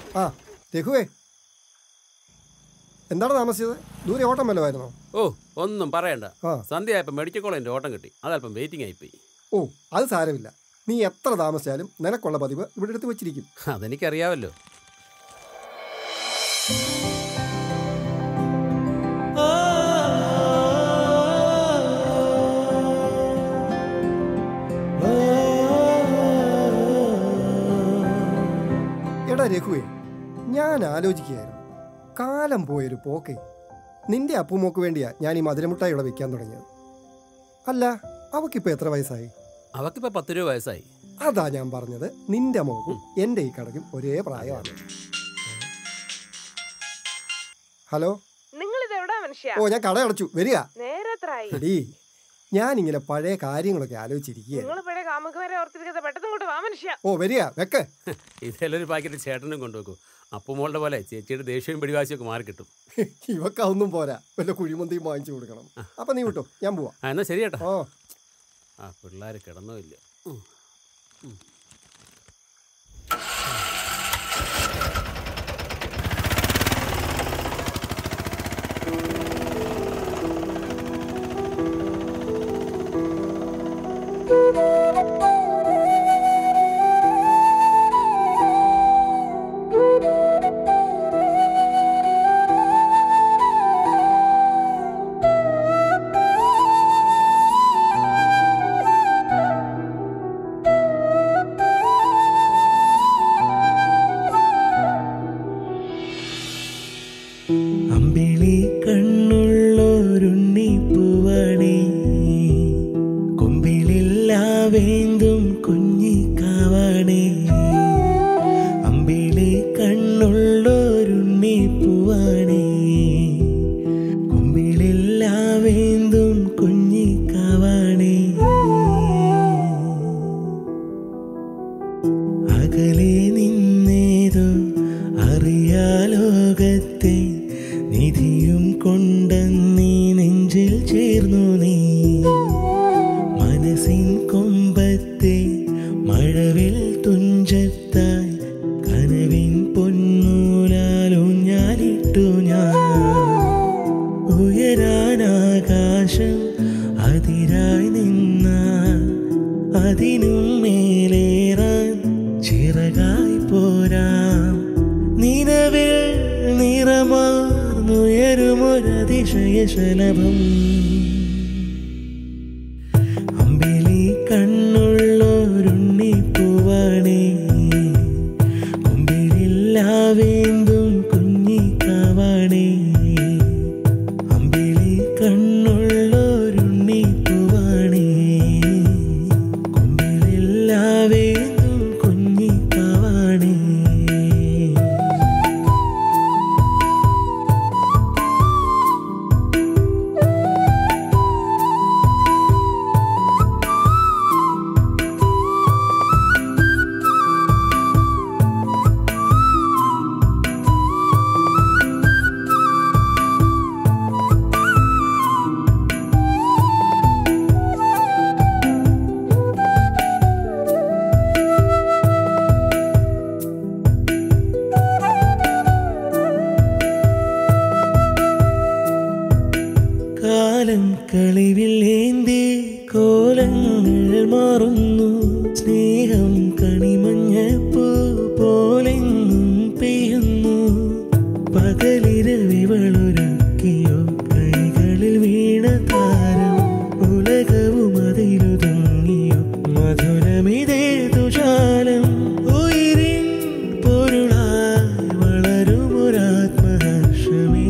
ആ രഘുവേ എന്താണ് താമസിച്ചത് ദൂരെ ഓട്ടം വല്ലതായിരുന്നോ ഓ ഒന്നും പറയണ്ട ആ സന്ധ്യയായപ്പോൾ മെഡിക്കൽ കോളേജിൻ്റെ ഓട്ടം കിട്ടി അതല്പം വെയിറ്റിംഗ് ആയിപ്പോയി ഓ അത് സാരമില്ല നീ എത്ര താമസിച്ചാലും നിനക്കുള്ള പതിവ് ഇവിടെ എടുത്ത് വെച്ചിരിക്കും അതെനിക്കറിയാമല്ലോ എടാ രഘുവേ ഞാൻ ആലോചിക്കുകയായിരുന്നു കാലം പോയൊരു പോക്കേ നിന്റെ അപ്പുമോക്ക് വേണ്ടിയാ ഞാൻ ഈ മധുരമുട്ടായി ഇവിടെ വെക്കാൻ തുടങ്ങിയത് അല്ല അവക്കിപ്പോ എത്ര വയസ്സായി അവക്കിപ്പോൾ പത്ത് രൂപ വയസ്സായി അതാ ഞാൻ പറഞ്ഞത് നിന്റെ മോക്കും എൻ്റെ ഈ കടക്കും ഒരേ പ്രായമാണ് ഹലോ നിങ്ങൾ ഇത് എവിടാ മനുഷ്യ ഓ ഞാൻ കട അടച്ചു വരിക നേരെ എത്രയായി എടീ ഞാനിങ്ങനെ പഴയ കാര്യങ്ങളൊക്കെ ആലോചിച്ചിരിക്കുകയാണ് നിങ്ങൾ പഴയ കാമുകമാരെ ഓർത്തിരിക്കാതെ പെട്ടെന്ന് ഇങ്ങോട്ട് വാ മനുഷ്യ ഓ വരിക വെക്ക് ഇതെല്ലാം ഒരു പാക്കറ്റ് ചേട്ടനും കൊണ്ടുവെക്കൂ അപ്പുമോളുടെ പോലെ ചേച്ചിയുടെ ദേഷ്യവും പിടിവാശിയൊക്കെ മാറി കിട്ടും ഇവക്കതൊന്നും പോരാ വല്ല കുഴിമന്തിയും വാങ്ങിച്ചു കൊടുക്കണം അപ്പൊ നീ വിട്ടോ ഞാൻ പോവാ ആ എന്നാൽ ശരി ചേട്ടാ ഓ ആ പിള്ളേർ കിടന്നോ ഇല്ല ഉം. ഉം. അമ്പിളി കണ്ണുള്ളോരുണ്ണി പൂവാണി കൊമ്പിലില്ലാവേന്തും കുഞ്ഞിക്കാവാണി അമ്പിളി കണ്ണുള്ളോരുണ്ണി പൂവാണി കൊമ്പിലില്ലാവേന്തും കുഞ്ഞിക്കാവാണി അകലെ നിന്നേതോ അറിയാലോകത്തെ നിധിയും കൊണ്ടെന്നീ നെഞ്ചിൽ ചേർന്നു നീ മനസ്സിൻ കൊമ്പത്തെ മഴവിൽ തുഞ്ചത്തായി കനവിൻ പൊന്നൂലാലൂഞ്ഞാലിട്ടു ഞാൻ ഉയരാനാകാശം അതിരായി നിന്ന അതിനും മേലേറാൻ ചിറകായി പോരാം നിലവിൽ നിറമാർന്നുയരുമൊരതിശയ ശലഭം അമ്പിളി കണ്ണുള്ളോരുണ്ണി പൂവാണേ കൊമ്പിലില്ലാവേന്തും കുഞ്ഞിക്കാവാണേ അമ്പിളി കണ്ണുള്ളോരുണ്ണി പൂവാണേ കൊമ്പിലില്ലാവേന്തും കുഞ്ഞിക്കാവാണേ കാലം കളിവിൽ ഏന്തി കോലങ്ങൾ മാറുന്നു സ്നേഹം കണിമഞ്ഞപ്പൂ പോലെങ്ങും പെയ്യുന്നു പകലിരവിവളൊരുക്കിയോ കൈകളിൽ വീണ താരം ഉലകവും അതിലുതങ്ങിയോ മധുരമിതേ തുഷാലം ഉയിരിൻ പൊരുളായി വളരുമൊരാത്മഹർഷമേ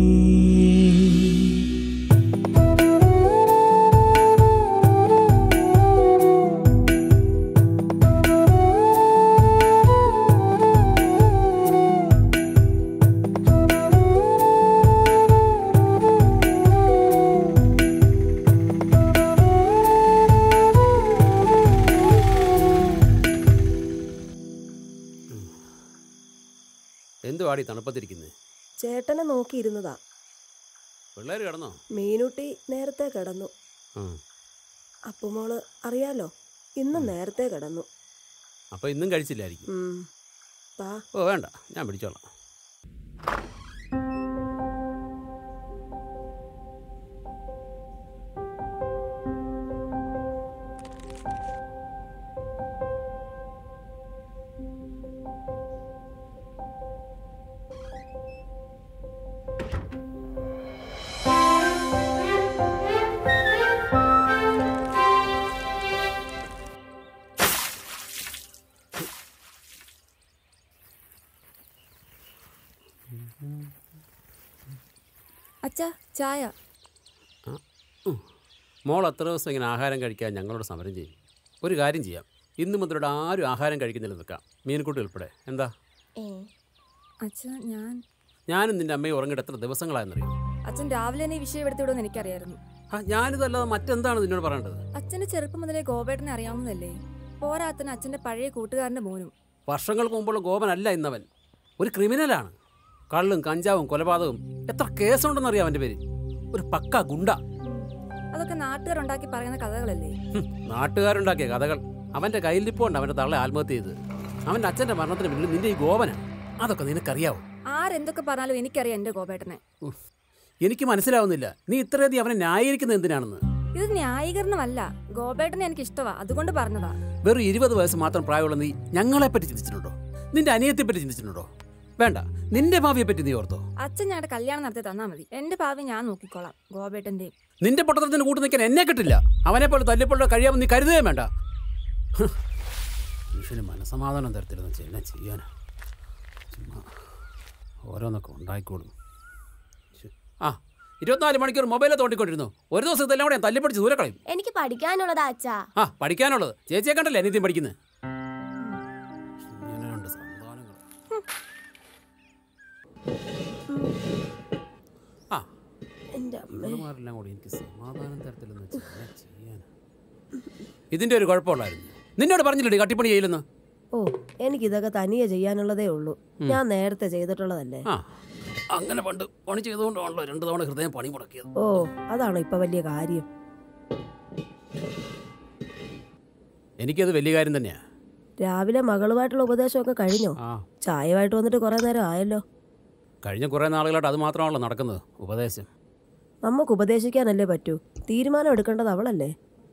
എന്തുവാടി തണുപ്പത്തിരിക്കുന്നത് ചേട്ടനെ നോക്കിയിരുന്നതാ പിള്ളേർ കിടന്നോ മീനുട്ടി നേരത്തെ കിടന്നു ആ അപ്പുമോള് അറിയാലോ ഇന്നും നേരത്തെ കിടന്നു അപ്പോൾ ഇന്നും കഴിച്ചില്ലായിരിക്കും ഉം. താ ഓ വേണ്ട ഞാൻ പിടിച്ചോളാം അച്ഛാ ചായ മോൾ എത്ര ദിവസം ഇങ്ങനെ ആഹാരം കഴിക്കാൻ ഞങ്ങളോട് സമരം ചെയ്യും ഒരു കാര്യം ചെയ്യാം ഇന്ന് മുതലോട് ആരും ആഹാരം കഴിക്കുന്നില്ല നിൽക്കാം മീൻകുട്ടി ഉൾപ്പെടെ എന്താ അച്ഛാ ഞാൻ ഞാനും നിൻ്റെ അമ്മയും ഉറങ്ങിയിട്ട് എത്ര ദിവസങ്ങളായെന്നറിയോ അച്ഛൻ രാവിലെ തന്നെ ഈ വിഷയം എടുത്തുവിടുമെന്ന് എനിക്കറിയായിരുന്നു ആ ഞാനിതല്ലാതെ മറ്റെന്താണ് നിന്നോട് പറയേണ്ടത് അച്ഛന്റെ ചെറുപ്പം മുതലേ ഗോപേട്ടനെ അറിയാവുന്നതല്ലേ പോരാത്തിന് അച്ഛന്റെ പഴയ കൂട്ടുകാരന്റെ മോനും വർഷങ്ങൾക്ക് മുമ്പുള്ള ഗോപനല്ല ഇന്നവൻ ഒരു ക്രിമിനലാണ് കള്ളും കഞ്ചാവും കൊലപാതകവും എത്ര കേസുണ്ടെന്നറിയാം അവൻ്റെ പേര് ഒരു പക്ക ഗുണ്ട അതൊക്കെ നാട്ടുകാരുണ്ടാക്കി പറയുന്ന കഥകളല്ലേ ഹും, നാട്ടുകാരുണ്ടാക്കിയ കഥകൾ അവൻ്റെ കയ്യിലിപ്പോണ്ട് അവൻ്റെ തള്ള ആത്മഹത്യ ചെയ്ത് അവൻ്റെ അച്ഛൻ്റെ മരണത്തിന് പിന്നിൽ നിന്റെ ഈ ഗോപനാണ് അതൊക്കെ നിനക്കറിയാവോ ആരെന്തൊക്കെ പറഞ്ഞാലും എനിക്കറിയാം എന്റെ ഗോപേട്ടനെ ഉഫ്, എനിക്ക് മനസ്സിലാവുന്നില്ല നീ ഇത്രയധികം അവനെ ന്യായീകരിക്കുന്നത് എന്തിനാണെന്ന് ഇത് ന്യായീകരണമല്ല ഗോപേട്ടനെ എനിക്ക് ഇഷ്ടമാ അതുകൊണ്ട് പറഞ്ഞതാ വെറും ഇരുപത് വയസ്സ് മാത്രം പ്രായമുള്ള നീ ഞങ്ങളെപ്പറ്റി ചിന്തിച്ചിട്ടുണ്ടോ നിന്റെ അനിയത്തെപ്പറ്റി ചിന്തിച്ചിട്ടുണ്ടോ വേണ്ട നിന്റെ ഭാവിയെ പറ്റി നീ ഓർത്തോ അച്ഛൻ ഞങ്ങളുടെ കല്യാണം നടത്തി തന്നാ മതി എന്റെ ഭാവി ഞാൻ നോക്കിക്കോളാം ഗോപേട്ടന്റെയും നിന്റെ പൊട്ടത്തിന് കൂട്ടു നിൽക്കാൻ എന്നെ കിട്ടില്ല അവനെ പോലെ തല്ലിപ്പൊള്ള കഴിയാമെന്ന് നീ കരുതുകയും വേണ്ട ഹ്. മനുഷ്യന് മനസമാധാനം തരത്തില്ലെന്ന് വെച്ചാൽ എന്നാ ചെയ്യാനാ ചുമ്മാ ഓരോന്നൊക്കെ ഉണ്ടായിക്കോളും ശ്ശെ. ആ ഇരുപത്തിനാല് മണിക്കൂർ മൊബൈലിൽ തോണ്ടിക്കൊണ്ടിരുന്നു ഒരു ദിവസം ഇതെല്ലാം കൂടെ ഞാൻ തല്ലിപ്പിടിച്ച് ദൂരെ കളയും എനിക്ക് പഠിക്കാനുള്ളതാ അച്ഛാ ആ പഠിക്കാനുള്ളത് ചേച്ചിയെ കണ്ടല്ലേ അനിയത്തിയും പഠിക്കുന്നത് ഇങ്ങനെയുണ്ട് സന്താനങ്ങൾ ആ എൻ്റെ അമ്മ ഇവളുമാരെല്ലാം കൂടി എനിക്ക് സമാധാനം തരത്തില്ലെന്ന് വെച്ചാൽ എന്നാ ചെയ്യാനാ ഇതിന്റെ ഒരു കുഴപ്പമുള്ളായിരുന്നു നിന്നോട് പറഞ്ഞില്ലേ കട്ടിപ്പണി ചെയ്യില്ലെന്ന് ഓ എനിക്കിതൊക്കെ തനിയെ ചെയ്യാനുള്ളതേ ഉള്ളൂ ഞാൻ നേരത്തെ ചെയ്തിട്ടുള്ളതല്ലേ ആ അങ്ങനെ പണ്ട് പണി ചെയ്തുകൊണ്ടാണല്ലോ രണ്ടു തവണ ഹൃദയം പണി മുടക്കിയത് ഓ അതാണോ ഇപ്പൊ വലിയ കാര്യം എനിക്കത് വലിയ കാര്യം തന്നെയാ രാവിലെ മകളുമായിട്ടുള്ള ഉപദേശമൊക്കെ കഴിഞ്ഞോ ആ ചായമായിട്ട് വന്നിട്ട് കുറെ നേരം ആയല്ലോ കഴിഞ്ഞ കുറേ നാളുകളായിട്ട് അത് മാത്രമാണല്ലോ നടക്കുന്നത് ഉപദേശം നമുക്ക് ഉപദേശിക്കാനല്ലേ പറ്റൂ തീരുമാനം എടുക്കേണ്ടത് അവളല്ലേ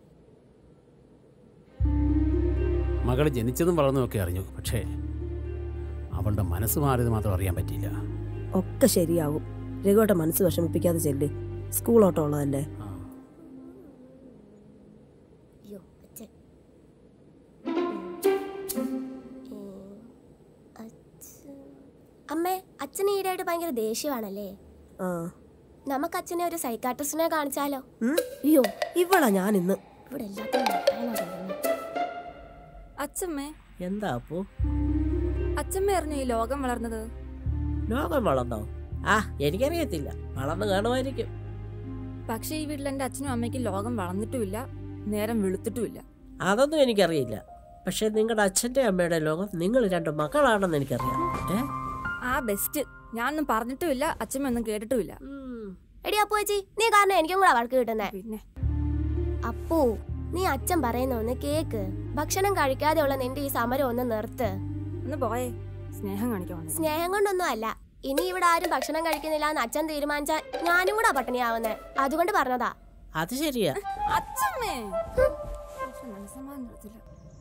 മകൾ ജനിച്ചതും വളർന്നതും ഒക്കെ അറിഞ്ഞു പക്ഷേ അവളുടെ മനസ്സ് മാറിയത് മാത്രം അറിയാൻ പറ്റിയില്ല ഒക്കെ ശരിയാവും രഘുവേട്ട മനസ്സ് വിഷമിപ്പിക്കാതെ ചെല്ല് സ്കൂൾ ഓട്ടം ഉള്ളതല്ലേ ആ. അയ്യോ അച്ഛൻ അമ്മേ അച്ഛന് ഈടായിട്ട് ഭയങ്കര ദേഷ്യമാണല്ലേ ആ നമുക്ക് അച്ഛനെ ഒരു സൈക്കാട്രിസ്റ്റിനെ കാണിച്ചാലോ ഉം? അയ്യോ ഇവളാ ഞാൻ ഇന്ന് ഇവിടെ എല്ലാത്തിനും നിർത്താനാ തോന്നുന്നു. അച്ഛമ്മേ എന്താ അപ്പോ അച്ഛമ്മ അറിഞ്ഞു ഈ ലോകം വളർന്നത് ലോകം വളർന്നോ ആ എനിക്കറിയത്തില്ല വളർന്നു കാണുമായിരിക്കും പക്ഷേ ഈ വീട്ടിൽ എന്റെ അച്ഛനും അമ്മയ്ക്കും ലോകം വളർന്നിട്ടുമില്ല നേരം വെളുത്തിട്ടുമില്ല അതൊന്നും എനിക്കറിയില്ല പക്ഷെ നിങ്ങളുടെ അച്ഛൻ്റെ അമ്മയുടെ ലോകം നിങ്ങൾ രണ്ട് മക്കളാണെന്ന് എനിക്കറിയാം ഏ ആ ബെസ്റ്റ് ഞാനൊന്നും പറഞ്ഞിട്ടുമില്ല അച്ഛമ്മ ഒന്നും കേട്ടിട്ടുമില്ല എടി അപ്പു ചേച്ചി നീ കാരണം എനിക്കും കൂടെ വഴക്ക് കിട്ടുന്നേ പിന്നെ അപ്പു നീ അച്ഛൻ പറയുന്ന ഒന്ന് കേക്ക് ഭക്ഷണം കഴിക്കാതെയുള്ള നിന്റെ ഈ സമരം ഒന്ന് നിർത്ത് ഒന്ന് പോയേ സ്നേഹം കാണിക്കാൻ വന്നത്. സ്നേഹം കൊണ്ടൊന്നും അല്ല ഇനി ഇവിടെ ആരും ഭക്ഷണം കഴിക്കുന്നില്ല എന്ന് അച്ഛൻ തീരുമാനിച്ചാൽ ഞാനും കൂടെ പട്ടിണിയാവുന്നേ അതുകൊണ്ട് പറഞ്ഞതാ അത് ശരിയാ അച്ഛമ്മേ പക്ഷെ മനസ്സമാധാനം തരത്തില്ല.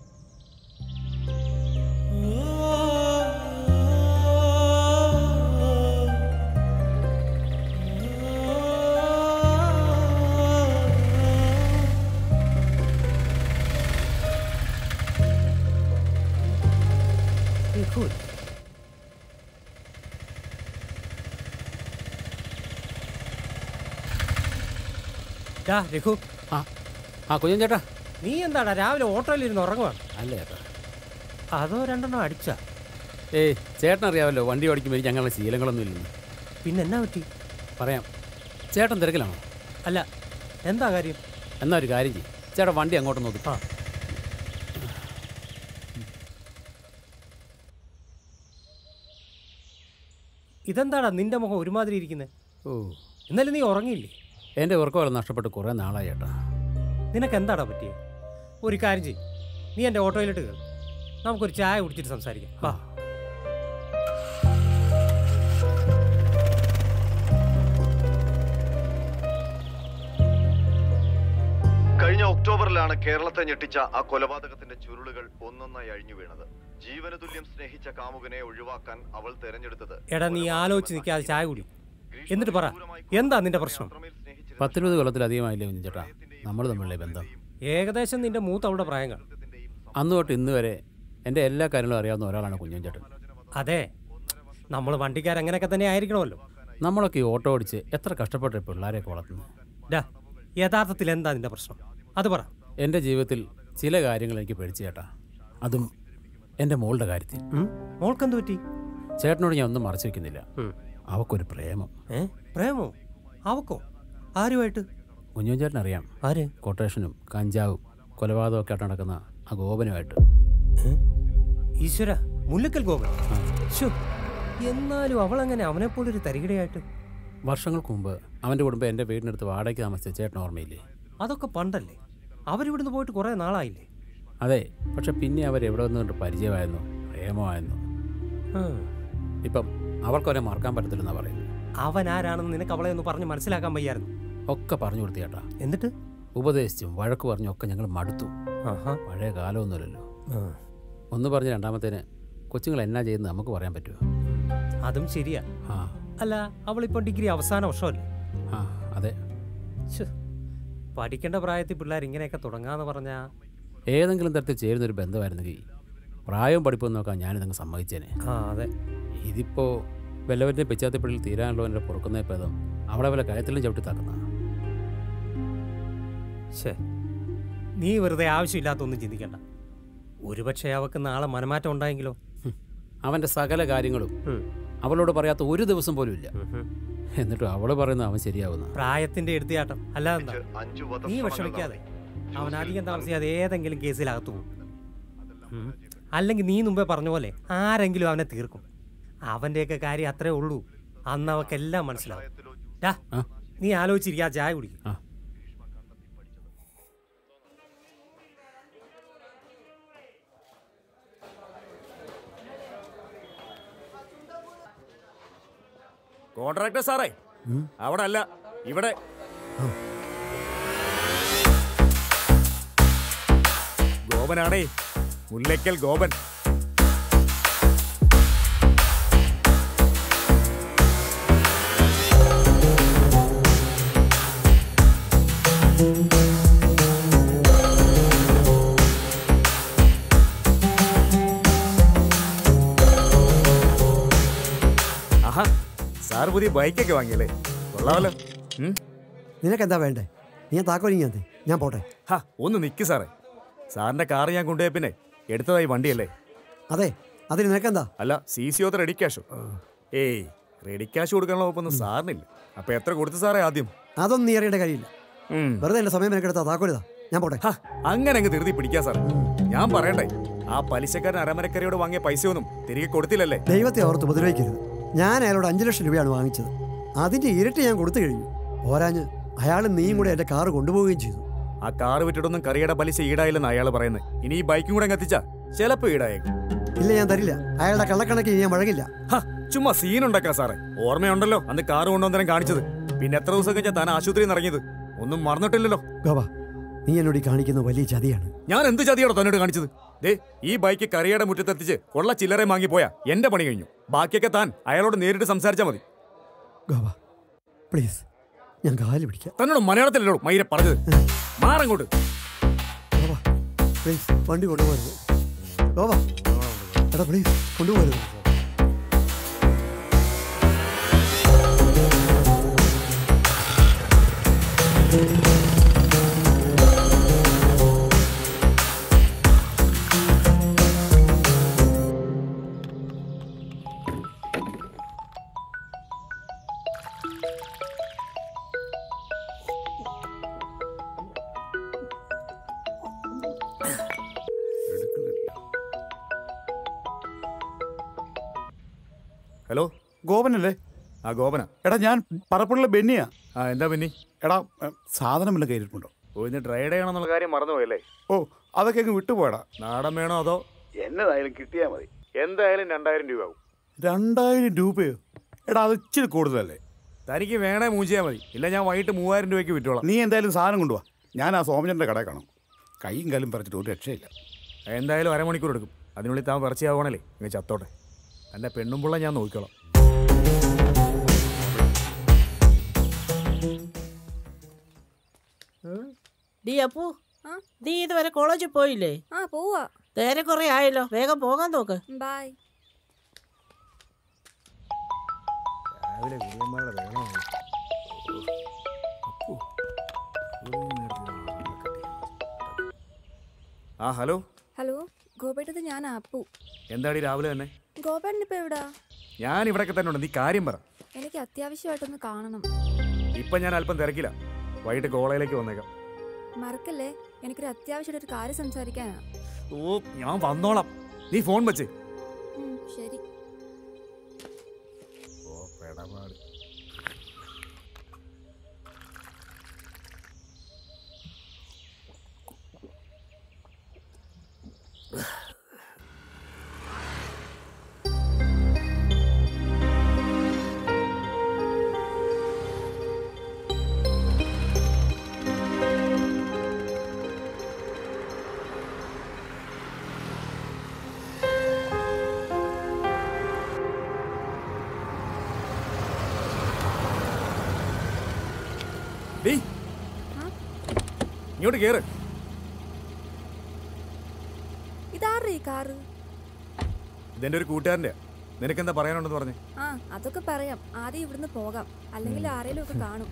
ഡാ രഘു ആ ആ കുഞ്ഞൻ ചേട്ടാ നീ എന്താടാ രാവിലെ ഓട്ടോയിലിരുന്ന് ഉറങ്ങുവാണ് അല്ല ചേട്ടാ അതോ രണ്ടെണ്ണം അടിച്ച ഏയ് ചേട്ടൻ അറിയാമല്ലോ വണ്ടി ഓടിക്കുമ്പോൾ എനിക്ക് അങ്ങനെയുള്ള ശീലങ്ങളൊന്നും ഇല്ലെന്ന് പിന്നെ എന്നാ പറ്റി പറയാം ചേട്ടൻ തിരക്കിലാണോ അല്ല എന്താ കാര്യം എന്നാ ഒരു കാര്യം ചെയ്യും ചേട്ടാ വണ്ടി അങ്ങോട്ട് നോക്കി ആ ഇതെന്താടാ നിന്റെ മുഖം ഒരുമാതിരി ഇരിക്കുന്നത് ഓ ഇന്നലെ നീ ഉറങ്ങിയില്ലേ എൻ്റെ ഉറക്കമെല്ലാം നഷ്ടപ്പെട്ട് കുറേ നാളായി ചേട്ടാ നിനക്ക് എന്താടാ പറ്റിയേ ഒരു കാര്യം ചെയ്യും നീ എൻ്റെ ഓട്ടോയിലിട്ട് കയറും നമുക്കൊരു ചായ കുടിച്ചിട്ട് സംസാരിക്കാം വാ കഴിഞ്ഞ ഒക്ടോബറിലാണ് കേരളത്തെ ഞെട്ടിച്ച ആ കൊലപാതകത്തിന്റെ ചുരുളുകൾ ഒന്നൊന്നായി അഴിഞ്ഞു വീണത് ജീവന തുല്യം സ്നേഹിച്ച കാമുകനെ ഒഴിവാക്കാൻ അവൾ തെരഞ്ഞെടുത്തത് എടാ നീ ആലോചിച്ച് നിൽക്കാതെ ചായ കുടി എന്നിട്ട് പറ എന്താ നിന്റെ പ്രശ്നം പത്തിരുപത് കൊല്ലത്തിലധികമായില്ലേ കുഞ്ഞേട്ടാ നമ്മൾ തമ്മിലുള്ള ബന്ധം ഏകദേശം നിന്റെ മൂത്ത് അവളുടെ പ്രായം കാണും അന്ന് തൊട്ട് ഇന്ന് വരെ എൻ്റെ എല്ലാ കാര്യങ്ങളും അറിയാവുന്ന ഒരാളാണ് കുഞ്ഞുചേട്ടൻ അതെ നമ്മൾ വണ്ടിക്കാർ അങ്ങനെയൊക്കെ തന്നെ ആയിരിക്കണമല്ലോ നമ്മളൊക്കെ ഈ ഓട്ടോ ഓടിച്ച് എത്ര കഷ്ടപ്പെട്ട പിള്ളേരെയൊക്കെ വളർത്തുന്നത് ഡാ യഥാർത്ഥത്തിൽ എന്താ നിന്റെ പ്രശ്നം അത് പറ എൻ്റെ ജീവിതത്തിൽ ചില കാര്യങ്ങൾ എനിക്ക് പേടിച്ചു ചേട്ടാ അതും എൻ്റെ മോളുടെ കാര്യത്തിൽ മോൾക്കെന്ത് പറ്റി ചേട്ടനോട് ഞാൻ ഒന്നും മറച്ചു വെക്കുന്നില്ല അവക്കൊരു പ്രേമം ഏ പ്രേമോ അവക്കോ ആരുമായിട്ട് കുഞ്ഞുചേട്ടൻ അറിയാം ആര് കൊട്ടേഷനും കഞ്ചാവും കൊലപാതകവും ഒക്കെ ആയിട്ട് നടക്കുന്ന ആ ഗോപനുമായിട്ട് ഈശ്വര മുല്ലക്കൽ ഗോപൻ ശ്ശോ, എന്നാലും അവളെങ്ങനെ അവനെപ്പോലൊരു തരികിടയായിട്ട് വർഷങ്ങൾക്ക് മുമ്പ് അവൻ്റെ കുടുംബം എൻ്റെ വീടിനടുത്ത് വാടകയ്ക്ക് താമസിച്ച ചേട്ടൻ ഓർമ്മയില്ലേ അതൊക്കെ പണ്ടല്ലേ അവരിവിടുന്ന് പോയിട്ട് കുറേ നാളായില്ലേ അതെ പക്ഷെ പിന്നെ അവർ എവിടെ നിന്ന് കണ്ട് പരിചയമായിരുന്നു പ്രേമമായിരുന്നു ഉം. ഇപ്പം അവർക്കൊരെ മറക്കാൻ പറ്റത്തില്ലെന്നാ പറയുന്നത് അവൻ ആരാണെന്ന് നിനക്ക് അവളെ ഒന്ന് പറഞ്ഞ് മനസ്സിലാക്കാൻ വയ്യായിരുന്നു ഒക്കെ പറഞ്ഞു കൊടുത്തു ചേട്ടാ എന്നിട്ട് ഉപദേശിച്ചും വഴക്ക് പറഞ്ഞും ഒക്കെ ഞങ്ങൾ മടുത്തു ആഹാ പഴയ കാലമൊന്നുമല്ലല്ലോ ആ. ഒന്ന് പറഞ്ഞ് രണ്ടാമത്തേന് കൊച്ചുങ്ങൾ എന്നാ ചെയ്യുന്നത് നമുക്ക് പറയാൻ പറ്റുമോ അതും ശരിയാ ആ അല്ല അവളിപ്പോൾ ഡിഗ്രി അവസാന വർഷമല്ലേ ആ അതെ ശ്ശോ, പഠിക്കേണ്ട പ്രായത്തിൽ പിള്ളേർ ഇങ്ങനെയൊക്കെ തുടങ്ങാന്ന് പറഞ്ഞാ ഏതെങ്കിലും തരത്തിൽ ചേരുന്നൊരു ബന്ധമായിരുന്നെങ്കിൽ പ്രായവും പഠിപ്പും നോക്കാൻ ഞാനിതങ്ങ് സമ്മതിച്ചേനെ ആ അതെ ഇതിപ്പോൾ വല്ലവരുടെ പിച്ചാത്തിപ്പിള്ളിൽ തീരാനുള്ള എൻ്റെ പൊറുക്കുന്ന ഭേദം അവളെ വല്ല കയത്തിലും ചവിട്ടി താക്കുന്ന ശേ നീ വെറുതെ ആവശ്യമില്ലാത്തൊന്നും ചിന്തിക്കണ്ട ഒരുപക്ഷെ അവക്ക് നാളെ മനമാറ്റം ഉണ്ടായെങ്കിലോ അവൻ്റെ സകല കാര്യങ്ങളും അവളോട് പറയാത്ത ഒരു ദിവസം പോലും ഇല്ല എന്നിട്ടും അവള് പറയുന്ന അവൻ ശരിയാവുന്ന പ്രായത്തിന്റെ എടുത്തിയാട്ടം അല്ലാതെന്താ അഞ്ചു നീ വധശ്രമങ്ങൾ വിഷമിക്കാതെ അവൻ അധികം താമസിയാതെ ഏതെങ്കിലും കേസിലകത്തു പോകും ഉം. അല്ലെങ്കിൽ നീ മുമ്പേ പറഞ്ഞ പോലെ ആരെങ്കിലും അവനെ തീർക്കും അവന്റെയൊക്കെ കാര്യം അത്രേ ഉള്ളൂ അന്ന് അവക്കെല്ലാം മനസ്സിലാവും ടാ, ആ. നീ ആലോചിച്ചിരിക്കാ ചായ കുടിക്കും ആ കോൺട്രാക്ടർ സാറേ അവിടെ അല്ല ഇവിടെ ഗോപനാണേ മുല്ലയ്ക്കൽ ഗോപൻ ആഹാ സാർ പുതിയ ബൈക്കൊക്കെ വാങ്ങിയല്ലേ കൊള്ളാമല്ലോ ഉം. നിനക്കെന്താ വേണ്ടേ നീ താക്കോലിങ്ങാത്തെ ഞാൻ പോട്ടെ ഹാ ഒന്ന് നിക്ക് സാറേ സാറിന്റെ കാർ ഞാൻ കൊണ്ടുപോയ പിന്നെ എടുത്തതായി വണ്ടിയല്ലേ അതെ അതിന് നിനക്കെന്താ അല്ല സി സി ഓത്ത് റെഡി ക്യാഷോ ഏയ് റെഡി ക്യാഷ് കൊടുക്കാനുള്ള വകുപ്പൊന്നും സാറിനില്ല അപ്പൊ എത്ര കൊടുത്തു സാറേ ആദ്യം അതൊന്നും നീ അറിയേണ്ട കാര്യമില്ല ഉം. വെറുതെ എന്റെ സമയം മെനക്കെടുത്താ താക്കോലിതാ ഞാൻ പോട്ടെ ഹാ, അങ്ങനെ അങ്ങ് ധൃതി പിടിക്കാ സാർ ഞാൻ പറയണ്ടേ ആ പലിശക്കാരൻ അരമരക്കരയോട് വാങ്ങിയ പൈസയൊന്നും തിരികെ കൊടുത്തില്ലല്ലേ ദൈവത്തെ ഓർത്ത് ഉപദ്രവിക്കരുത് ഞാൻ അയാളോട് അഞ്ചു ലക്ഷം രൂപയാണ് വാങ്ങിച്ചത് അതിന്റെ ഇരട്ടി ഞാൻ കൊടുത്തു കഴിഞ്ഞു പോരാഞ്ഞ് അയാൾ നീയും കൂടെ എന്റെ കാറ് കൊണ്ടുപോവുകയും ചെയ്തു ആ കാറ് വിറ്റിട്ടൊന്നും കറിയുടെ പലിശ ഈടായില്ലെന്ന് അയാൾ പറയുന്നത് ഇനി ഈ ബൈക്കും കൂടെ അങ്ങ് എത്തിച്ചാ ചിലപ്പോ ഈടായേക്കും ഇല്ല ഞാൻ തരില്ല അയാളുടെ കള്ളക്കണക്ക് ഞാൻ വഴങ്ങില്ല ഹാ, ചുമ്മാ സീൻ ഉണ്ടാക്കാ സാറേ ഓർമ്മയുണ്ടല്ലോ അന്ന് കാറ് കൊണ്ടുവന്നേരം കാണിച്ചത് പിന്നെ എത്ര ദിവസം കഴിഞ്ഞാ താൻ ആശുപത്രിയിൽ നിന്ന് ഇറങ്ങിയത് ഒന്നും മറന്നിട്ടില്ലല്ലോ ഗോപ നീ എന്നോട് ഈ കാണിക്കുന്ന വലിയ ചതിയാണ് ഞാൻ എന്ത് ചതിയാണോ തന്നോട് കാണിച്ചത് ദേ ഈ ബൈക്ക് കറിയുടെ മുറ്റത്തെത്തിച്ച് കൊള്ള ചില്ലറെ വാങ്ങിപ്പോയാ എന്റെ പണി കഴിഞ്ഞു ബാക്കിയൊക്കെ താൻ അയാളോട് നേരിട്ട് സംസാരിച്ചാൽ മതി ഗോപ പ്ലീസ് ഞാൻ കാല് പിടിക്കാം തന്നോട് മലയാളത്തിലല്ലോ മൈര പറഞ്ഞത് മാറങ്ങോട്ട് ഗോപ പ്ലീസ് വണ്ടി കൊണ്ടുപോകരുത് ഗോപ എടാ പ്ലീസ് കൊണ്ടുപോകരുത് ഹലോ ഗോപനല്ലേ ആ ഗോപന എടാ ഞാൻ പറപ്പുള്ള ബെന്നിയാ ആ എന്താ ബെന്നി എടാ എ, സാധനം വല്ല കയ്യിലിട്ടുണ്ടോ ഓ ഇന്ന് ഡ്രൈ ഡേ ആണെന്നുള്ള കാര്യം മറന്നുപോയല്ലേ ഓ അതൊക്കെ അങ്ങ് വിട്ടുപോയടാ നാടൻ വേണോ അതോ എന്നതായാലും കിട്ടിയാൽ മതി എന്തായാലും രണ്ടായിരം രൂപ ആവും രണ്ടായിരം രൂപയോ എടാ അത് ഇച്ചിരി കൂടുതലല്ലേ തനിക്ക് വേണേ മൂച്ചിയാ മതി ഇല്ല ഞാൻ വൈകിട്ട് മൂവായിരം രൂപയ്ക്ക് വിറ്റോളാം നീ എന്തായാലും സാധനം കൊണ്ടുവാ ഞാൻ ആ സോമചന്ദ്രൻ്റെ കടയിൽ കാണും കൈയും കാലും പറിച്ചിട്ട് ഒരു രക്ഷയില്ല എന്തായാലും അരമണിക്കൂർ എടുക്കും അതിനുള്ളിൽ താൻ വിറച്ചിയാവണല്ലേ ഇങ്ങനെ ചത്തോട്ടെ എൻ്റെ പെണ്ണും പിള്ള ഞാൻ നോക്കിക്കോളാം ഉം. ഡീ അപ്പു നീ ഇതുവരെ കോളേജിൽ പോയില്ലേ ആ പോവാ നേരെ കുറെ ആയല്ലോ വേഗം പോകാൻ നോക്ക് ബൈ രാവിലെ കുടിയന്മാരുടെ വേണമാണ് ആ ഹലോ ഹലോ ഗോപേട്ടത് ഞാൻ അപ്പു എന്താടി രാവിലെ തന്നെ ഗോപേട്ടൻ ഇപ്പൊ എവിടാ ഞാൻ ഇവിടെയൊക്കെ തന്നെ ഉണ്ട് നീ കാര്യം പറ എനിക്ക് അത്യാവശ്യമായിട്ടൊന്ന് കാണണം ഇപ്പം ഞാൻ അല്പം തിരക്കില്ല വൈകിട്ട് കോളേജിലേക്ക് വന്നേക്കാം മറക്കല്ലേ എനിക്കൊരു അത്യാവശ്യമായിട്ട് ഒരു കാര്യം സംസാരിക്കാനാ ഓ ഞാൻ വന്നോളാം നീ ഫോൺ വെച്ച് ഉം, ശരി ഓ പെടപാട് ഡീ ഇങ്ങോട്ട് കേറ് ഇതാരുടെ ഈ കാറ് ഇതെന്റെ ഒരു കൂട്ടുകാരൻ്റെ നിനക്കെന്താ പറയാനുണ്ടെന്ന് പറഞ്ഞേ ആ അതൊക്കെ പറയാം ആദ്യം ഇവിടുന്ന് പോകാം അല്ലെങ്കിൽ ആരെങ്കിലും ഒക്കെ കാണും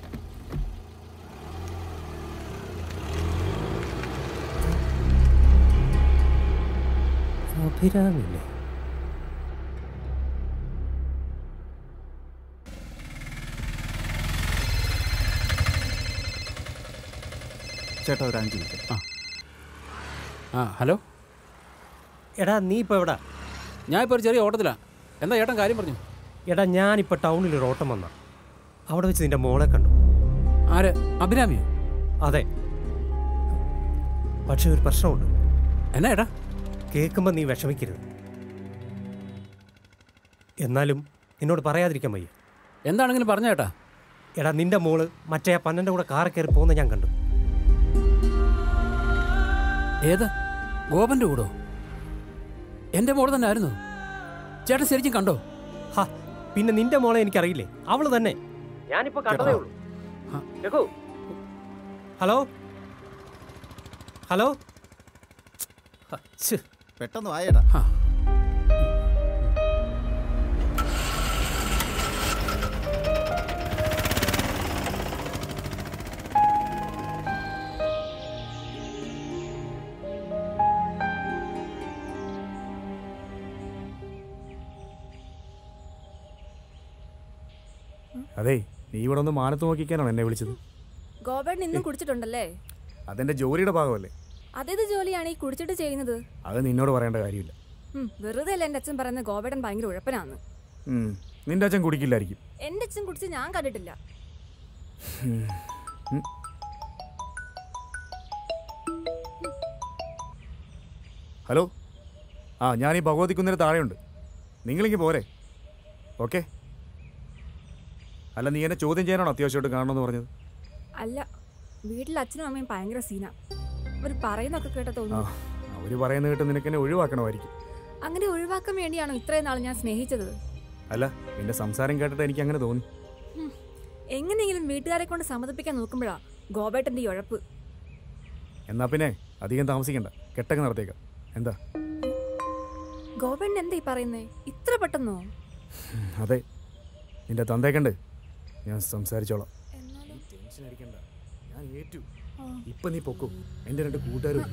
അഭിരാമില്ലേ ചേട്ടാ ഒരു അഞ്ച് മിനിറ്റ് ആ ആ ഹലോ എടാ നീ ഇപ്പോൾ എവിടാ ഞാൻ ഇപ്പോൾ ഒരു ചെറിയ ഓട്ടത്തിലാണ് എന്താ ചേട്ടൻ കാര്യം പറഞ്ഞു എടാ ഞാനിപ്പോൾ ടൗണിൽ ഒരു ഓട്ടം വന്ന അവിടെ വെച്ച് നിന്റെ മോളെ കണ്ടു ആര് അഭിരാമിയോ അതെ പക്ഷെ ഒരു പ്രശ്നമുണ്ട് എന്നാ ഏട്ടാ കേൾക്കുമ്പോൾ നീ വിഷമിക്കരുത് എന്നാലും നിന്നോട് പറയാതിരിക്കാൻ വയ്യ എന്താണെങ്കിലും പറഞ്ഞ ചേട്ടാ എടാ നിന്റെ മോള് മറ്റേ ആ പന്നൻ്റെ കൂടെ കാറിൽ കയറി പോകുന്ന ഞാൻ കണ്ടു ഏത് ഗോപന്റെ കൂടോ എൻ്റെ മോള് തന്നെ ആയിരുന്നു ചേട്ടൻ ശരിക്കും കണ്ടോ ഹാ പിന്നെ നിന്റെ മോളെ എനിക്കറിയില്ലേ അവള് തന്നെ ഞാനിപ്പോ കണ്ടതേ ഉള്ളൂ രഘു ഹലോ ഹലോ ഹ, ഛ്. പെട്ടെന്ന് വായടാ അതെ നീ ഇവിടെ ഒന്ന് മാനത്ത് നോക്കിക്കാനാണ് എന്നെ വിളിച്ചത് ഗോപേട്ടൻ ഇന്നും കുടിച്ചിട്ടുണ്ടല്ലേ അതെന്റെ ജോലിയുടെ ഭാഗമല്ലേ അതേത് ജോലിയാണ് ഈ കുടിച്ചിട്ട് ചെയ്യുന്നത് അത് നിന്നോട് പറയേണ്ട കാര്യമില്ല ഉം, വെറുതെ അല്ല എൻ്റെ അച്ഛൻ പറയുന്നത് ഗോപേട്ടൻ ഭയങ്കര ഉഴപ്പനാന്ന് ഉം, നിന്റെ അച്ഛൻ കുടിക്കില്ലായിരിക്കും എൻ്റെ അച്ഛൻ കുടിച്ച് ഞാൻ കണ്ടിട്ടില്ല ഉം. ഉം. ഹലോ ആ ഞാൻ ഈ ഭഗവതി കുന്നിന് താഴെയുണ്ട് നിങ്ങളിങ്ങ് പോരെ ഓക്കെ അല്ല നീ എന്നെ ചോദ്യം ചെയ്യാനാണോ അത്യാവശ്യമായിട്ട് കാണണമെന്ന് പറഞ്ഞത് അല്ല വീട്ടിൽ അച്ഛനും അമ്മയും ഭയങ്കര സീന അവർ പറയുന്നൊക്കെ കേട്ട ആ തോന്നുന്നു അവർ പറയുന്ന കേട്ട് നിനക്ക് എന്നെ ഒഴിവാക്കണമായിരിക്കും അങ്ങനെ ഒഴിവാക്കാൻ വേണ്ടിയാണോ ഇത്രയും നാൾ ഞാൻ സ്നേഹിച്ചത് അല്ല നിന്റെ സംസാരം കേട്ടിട്ട് എനിക്ക് അങ്ങനെ തോന്നി ഉം. എങ്ങനെയെങ്കിലും വീട്ടുകാരെ കൊണ്ട് സമ്മതിപ്പിക്കാൻ നോക്കുമ്പോഴാ ഗോപേട്ടന്റെ ഈ ഉഴപ്പ് എന്നാ പിന്നെ അധികം താമസിക്കണ്ട കെട്ടൊക്കെ നടത്തിയേക്കാം എന്താ ഗോപേട്ടൻ എന്താ ഈ പറയുന്നേ ഇത്ര പെട്ടെന്നോ ഉം, അതെ നിന്റെ തന്തേക്കണ്ട് ഞാൻ സംസാരിച്ചോളാം നീ ടെൻഷൻ അടിക്കണ്ട ഞാൻ ഏറ്റു ഇപ്പൊ നീ പൊക്കും എന്റെ രണ്ട് കൂട്ടുകാരും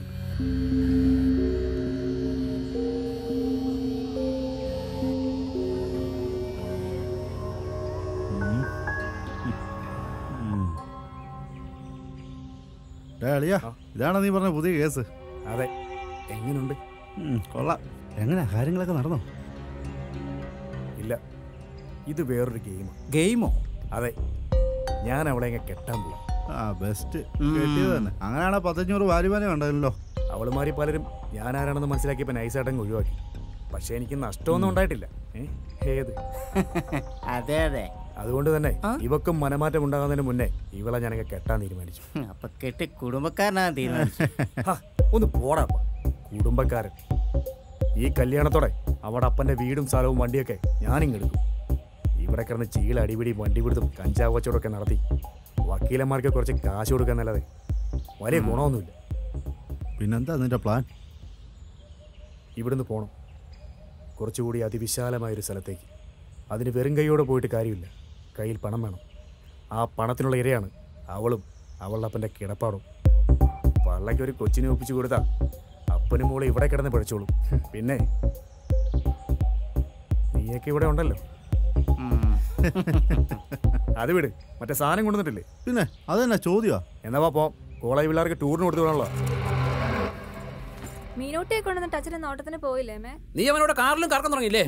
അളിയാ ഇതാണോ നീ പറഞ്ഞ പുതിയ കേസ് അതെ എങ്ങനെയുണ്ട് കൊള്ളാം എങ്ങനെയാ കാര്യങ്ങളൊക്കെ നടന്നോ ഇല്ല ഇത് വേറൊരു ഗെയിമാണ് ഗെയിമോ അതെ ഞാൻ അവളെ അങ്ങ് കെട്ടാൻ പോകും ആ ബെസ്റ്റ് കിട്ടിയത് തന്നെ അങ്ങനെയാണെങ്കിൽ പത്തഞ്ഞൂറ് വാരിമാനെ ഉണ്ടല്ലോ അവളുമാരി പലരും ഞാൻ ആരാണെന്ന് മനസ്സിലാക്കിയപ്പോൾ നൈസായിട്ടങ്ങ് ഒഴിവാക്കി പക്ഷേ എനിക്ക് നഷ്ടമൊന്നും ഉണ്ടായിട്ടില്ല ഏ? ഏത് അതെ അതെ അതുകൊണ്ട് തന്നെ ഇവക്കും മനമാറ്റം ഉണ്ടാകുന്നതിന് മുന്നേ ഇവളെ ഞാനൊക്കെ കെട്ടാൻ തീരുമാനിച്ചു അപ്പൊ കെട്ടി കുടുംബക്കാരനാ തീരുമാനിച്ചു ഹ, ഒന്ന് പോടാ അപ്പ. കുടുംബക്കാരൻ ഈ കല്യാണത്തോടെ അവിടെ അപ്പന്റെ വീടും സ്ഥലവും വണ്ടിയൊക്കെ ഞാനിങ്ങെടുക്കും ഇവിടെ കിടന്ന് ചീല അടിപിടി വണ്ടി പിടുത്തും കഞ്ചാവ് കച്ചവടമൊക്കെ നടത്തി വക്കീലന്മാർക്ക് കുറച്ച് കാശ് കൊടുക്കാന്നല്ലാതെ വലിയ ഗുണമൊന്നുമില്ല പിന്നെന്താ നിന്റെ പ്ലാൻ ഇവിടുന്ന് പോകണം കുറച്ചുകൂടി അതിവിശാലമായൊരു സ്ഥലത്തേക്ക് അതിന് വെറും കൈയോടെ പോയിട്ട് കാര്യമില്ല കയ്യിൽ പണം വേണം ആ പണത്തിനുള്ള ഇരയാണ് അവളും അവളുടെ അപ്പൻ്റെ കിടപ്പാടും പള്ളയ്ക്ക് ഒരു കൊച്ചിനെ ഒപ്പിച്ചു കൊടുത്താ അപ്പനും മോളെ ഇവിടെ കിടന്ന് പിഴച്ചോളും പിന്നെ നീയൊക്കെ ഇവിടെ ഉണ്ടല്ലോ അത് വിട് മറ്റേ സാധനം കൊണ്ടുവന്നിട്ടില്ലേ പിന്നെ അതെന്നാ ചോദ്യമാ എന്നാ വാ പോം കോളേജ് പിള്ളേർക്ക് ടൂറിന് കൊടുത്തു വിടാനുള്ള മീനൂട്ടിയെ കൊണ്ടുവന്നിട്ട് അച്ഛനെ നോട്ടത്തിന് പോയില്ലേ മേ നീ അവനോട് കാറിലും കറക്കം തുടങ്ങിയില്ലേ